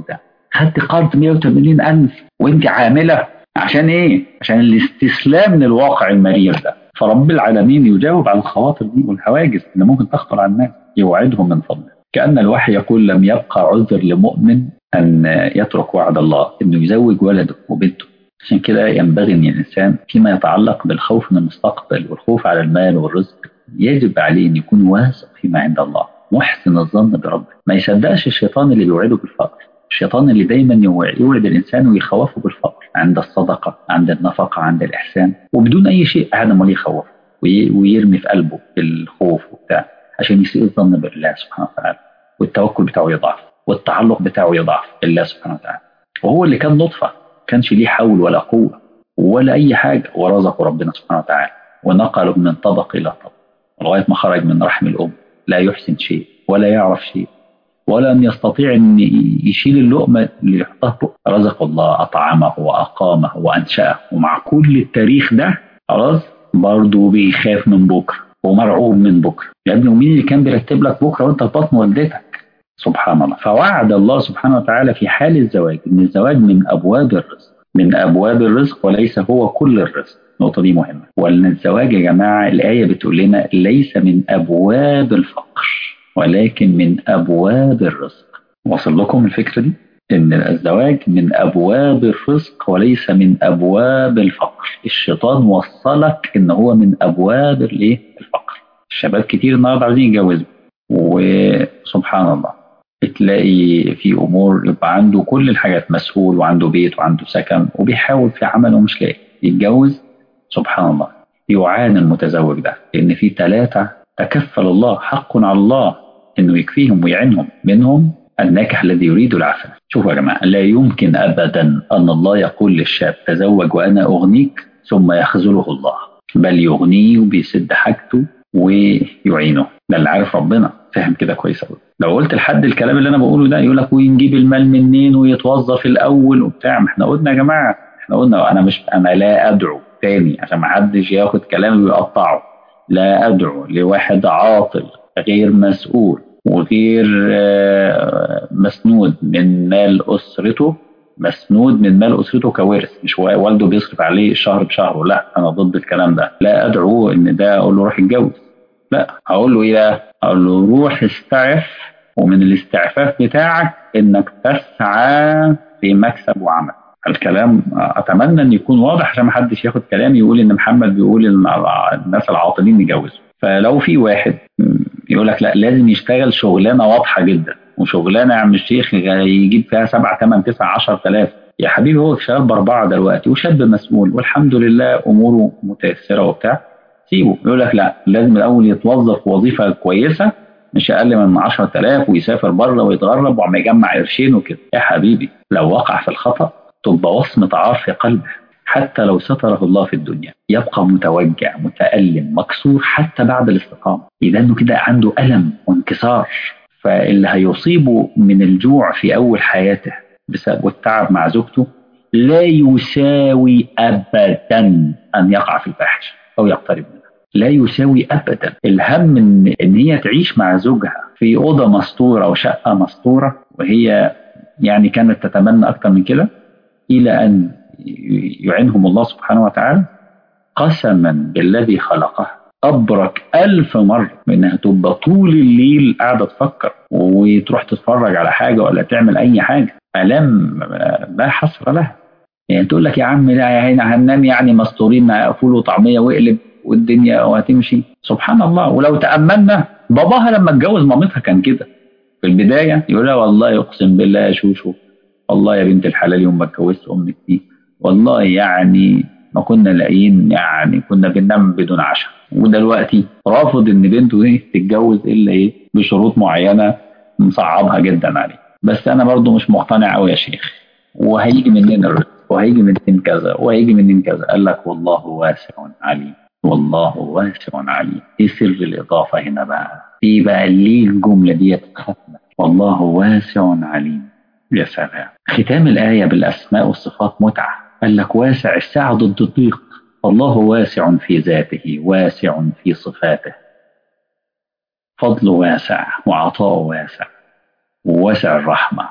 Speaker 1: خدت قرض 180 ألف وانت عاملة عشان ايه؟ عشان الاستسلام للواقع المرير ده فرب العالمين يجاوب على الخواطر دي والهواجس اللي ممكن تخطر على الناس يوعدهم من فضله كأن الوحي يقول لم يبقى عذر لمؤمن أن يترك وعد الله أنه يزوج ولده وبنته عشان كده ينبغي أن الإنسان فيما يتعلق بالخوف من المستقبل والخوف على المال والرزق يجب عليه أن يكون واثق فيما عند الله محسن الظن بربه ما يصدقش الشيطان اللي بيوعده بالفقر الشيطان اللي دايما يوعد الانسان ويخوفه بالفقر عند الصدقه عند النفقه عند الاحسان وبدون اي شيء هذا ما يخوف ويرمي في قلبه الخوف وبتاع عشان يسيء الظن بالله سبحانه وتعالى والتوكل بتاعه يضعف والتعلق بتاعه يضعف بالله سبحانه وتعالى وهو اللي كان نطفه كانش ليه حول ولا قوه ولا اي حاجه ورزقه ربنا سبحانه وتعالى ونقله من طبق الى طبق لغايه ما خرج من رحم الام لا يحسن شيء ولا يعرف شيء ولا أن يستطيع أن يشيل اللقمة اللي يحطها رزق الله أطعمه وأقامه وأنشأه ومع كل التاريخ ده خلاص برضه بيخاف من بكرة ومرعوب من بكرة يا ابني ومين اللي كان بيرتب لك بكرة وأنت في بطن والدتك سبحان الله فوعد الله سبحانه وتعالى في حال الزواج أن الزواج من أبواب الرزق من أبواب الرزق وليس هو كل الرزق النقطة دي مهمة وأن الزواج يا جماعة الآية بتقول لنا ليس من أبواب الفقر ولكن من أبواب الرزق وصل لكم الفكرة دي إن الزواج من أبواب الرزق وليس من أبواب الفقر الشيطان وصلك إن هو من أبواب الإيه الفقر الشباب كتير النهارده عايزين يتجوزوا وسبحان الله تلاقي في امور يبقى عنده كل الحاجات مسؤول وعنده بيت وعنده سكن وبيحاول في عمل ومش لاقي يتجوز سبحان الله يعاني المتزوج ده لان في ثلاثه تكفل الله حق على الله انه يكفيهم ويعينهم منهم الناكح الذي يريد العفاف شوفوا يا جماعه لا يمكن ابدا ان الله يقول للشاب تزوج وانا اغنيك ثم يخذله الله بل يغنيه وبيسد حاجته ويعينه ده اللي عارف ربنا فاهم كده كويس قوي لو قلت لحد الكلام اللي انا بقوله ده يقول لك ونجيب المال منين ويتوظف الاول وبتاع ما احنا قلنا يا جماعه احنا قلنا انا مش انا لا ادعو تاني عشان ما حدش ياخد كلامي ويقطعه لا ادعو لواحد عاطل غير مسؤول وغير مسنود من مال اسرته مسنود من مال اسرته كوارث مش والده بيصرف عليه الشهر بشهره لا انا ضد الكلام ده لا ادعو ان ده اقول له روح اتجوز لا هقول له ايه بقى؟ اقول له روح استعف ومن الاستعفاف بتاعك انك تسعى في مكسب وعمل الكلام اتمنى ان يكون واضح عشان ما حدش ياخد كلامي يقول ان محمد بيقول ان الناس العاطلين يجوزوا فلو في واحد يقول لك لا لازم يشتغل شغلانه واضحه جدا وشغلانه يا عم الشيخ يجيب فيها 7 8 9 10000 يا حبيبي هو شغال باربعه دلوقتي وشاب مسؤول والحمد لله اموره متيسره وبتاع سيبه يقول لك لا لازم الاول يتوظف وظيفه كويسه مش اقل من 10000 ويسافر بره ويتغرب وعم يجمع قرشين وكده يا حبيبي لو وقع في الخطا تبقى وصمه عار في قلبه حتى لو ستره الله في الدنيا يبقى متوجع متألم مكسور حتى بعد الاستقامة إذا أنه كده عنده ألم وانكسار فاللي هيصيبه من الجوع في أول حياته بسبب والتعب مع زوجته لا يساوي أبدا أن يقع في الفاحشة أو يقترب منها لا يساوي أبدا الهم إن, إن هي تعيش مع زوجها في أوضة مستورة وشقة مستورة وهي يعني كانت تتمنى أكثر من كده إلى أن يعينهم الله سبحانه وتعالى قسما بالذي خلقه أبرك ألف مرة إنها تبقى طول الليل قاعدة تفكر وتروح تتفرج على حاجة ولا تعمل أي حاجة ألم لا حصر لها يعني تقول لك يا عم لا يعني هننام يعني مستورين مع فول وطعمية واقلب والدنيا وهتمشي سبحان الله ولو تأملنا باباها لما اتجوز مامتها كان كده في البداية يقول لها والله يقسم بالله يا شوشو والله يا بنت الحلال يوم ما اتجوزت أمك دي والله يعني ما كنا لاقيين يعني كنا بننام بدون عشاء ودلوقتي رافض ان بنته ايه تتجوز الا ايه بشروط معينه مصعبها جدا عليه بس انا برضو مش مقتنع قوي يا شيخ وهيجي منين الرزق وهيجي منين كذا وهيجي منين كذا قال لك والله واسع عليم والله واسع عليم ايه سر الاضافه هنا بقى في بقى ليه الجمله دي تتختم والله واسع عليم يا سلام ختام الايه بالاسماء والصفات متعه قال لك واسع السعة ضد الضيق الله واسع في ذاته واسع في صفاته فضله واسع وعطاؤه واسع وواسع الرحمة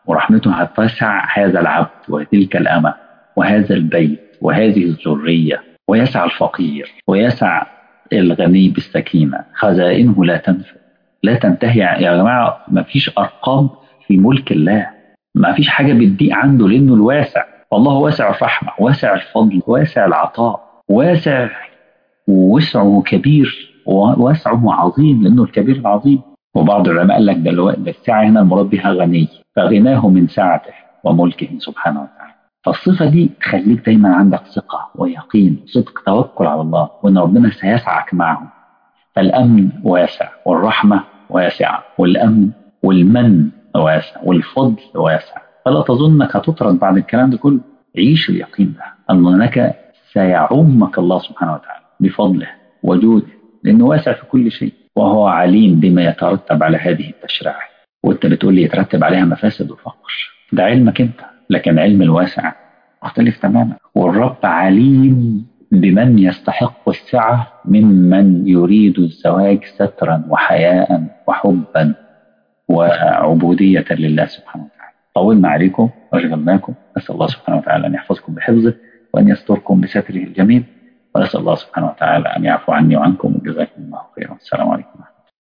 Speaker 1: ورحمته هتسع هذا العبد وتلك الأمة وهذا البيت وهذه الذرية ويسع الفقير ويسع الغني بالسكينة خزائنه لا تنفذ لا تنتهي يا جماعة ما فيش أرقام في ملك الله ما فيش حاجة بتضيق عنده لأنه الواسع والله واسع الرحمة واسع الفضل واسع العطاء واسع ووسعه كبير ووسعه عظيم لأنه الكبير العظيم وبعض العلماء قال لك ده السعة هنا المراد بها غني فغناه من سعته وملكه سبحانه وتعالى فالصفة دي تخليك دايما عندك ثقة ويقين وصدق توكل على الله وإن ربنا سيسعك معه فالأمن واسع والرحمة واسعة والأمن والمن واسع والفضل واسع فلا تظن انك هتطرد بعد الكلام ده كله عيش اليقين ده ان هناك سيعمك الله سبحانه وتعالى بفضله وجوده لانه واسع في كل شيء وهو عليم بما يترتب على هذه التشريعات وانت بتقول لي يترتب عليها مفاسد وفقر ده علمك انت لكن علم الواسع مختلف تماما والرب عليم بمن يستحق السعة ممن يريد الزواج سترا وحياء وحبا وعبودية لله سبحانه وتعالى طولنا عليكم واشغلناكم نسأل الله سبحانه وتعالى أن يحفظكم بحفظه وأن يستركم بستره الجميل ونسأل الله سبحانه وتعالى أن يعفو عني وعنكم وجزاكم الله خيرا السلام عليكم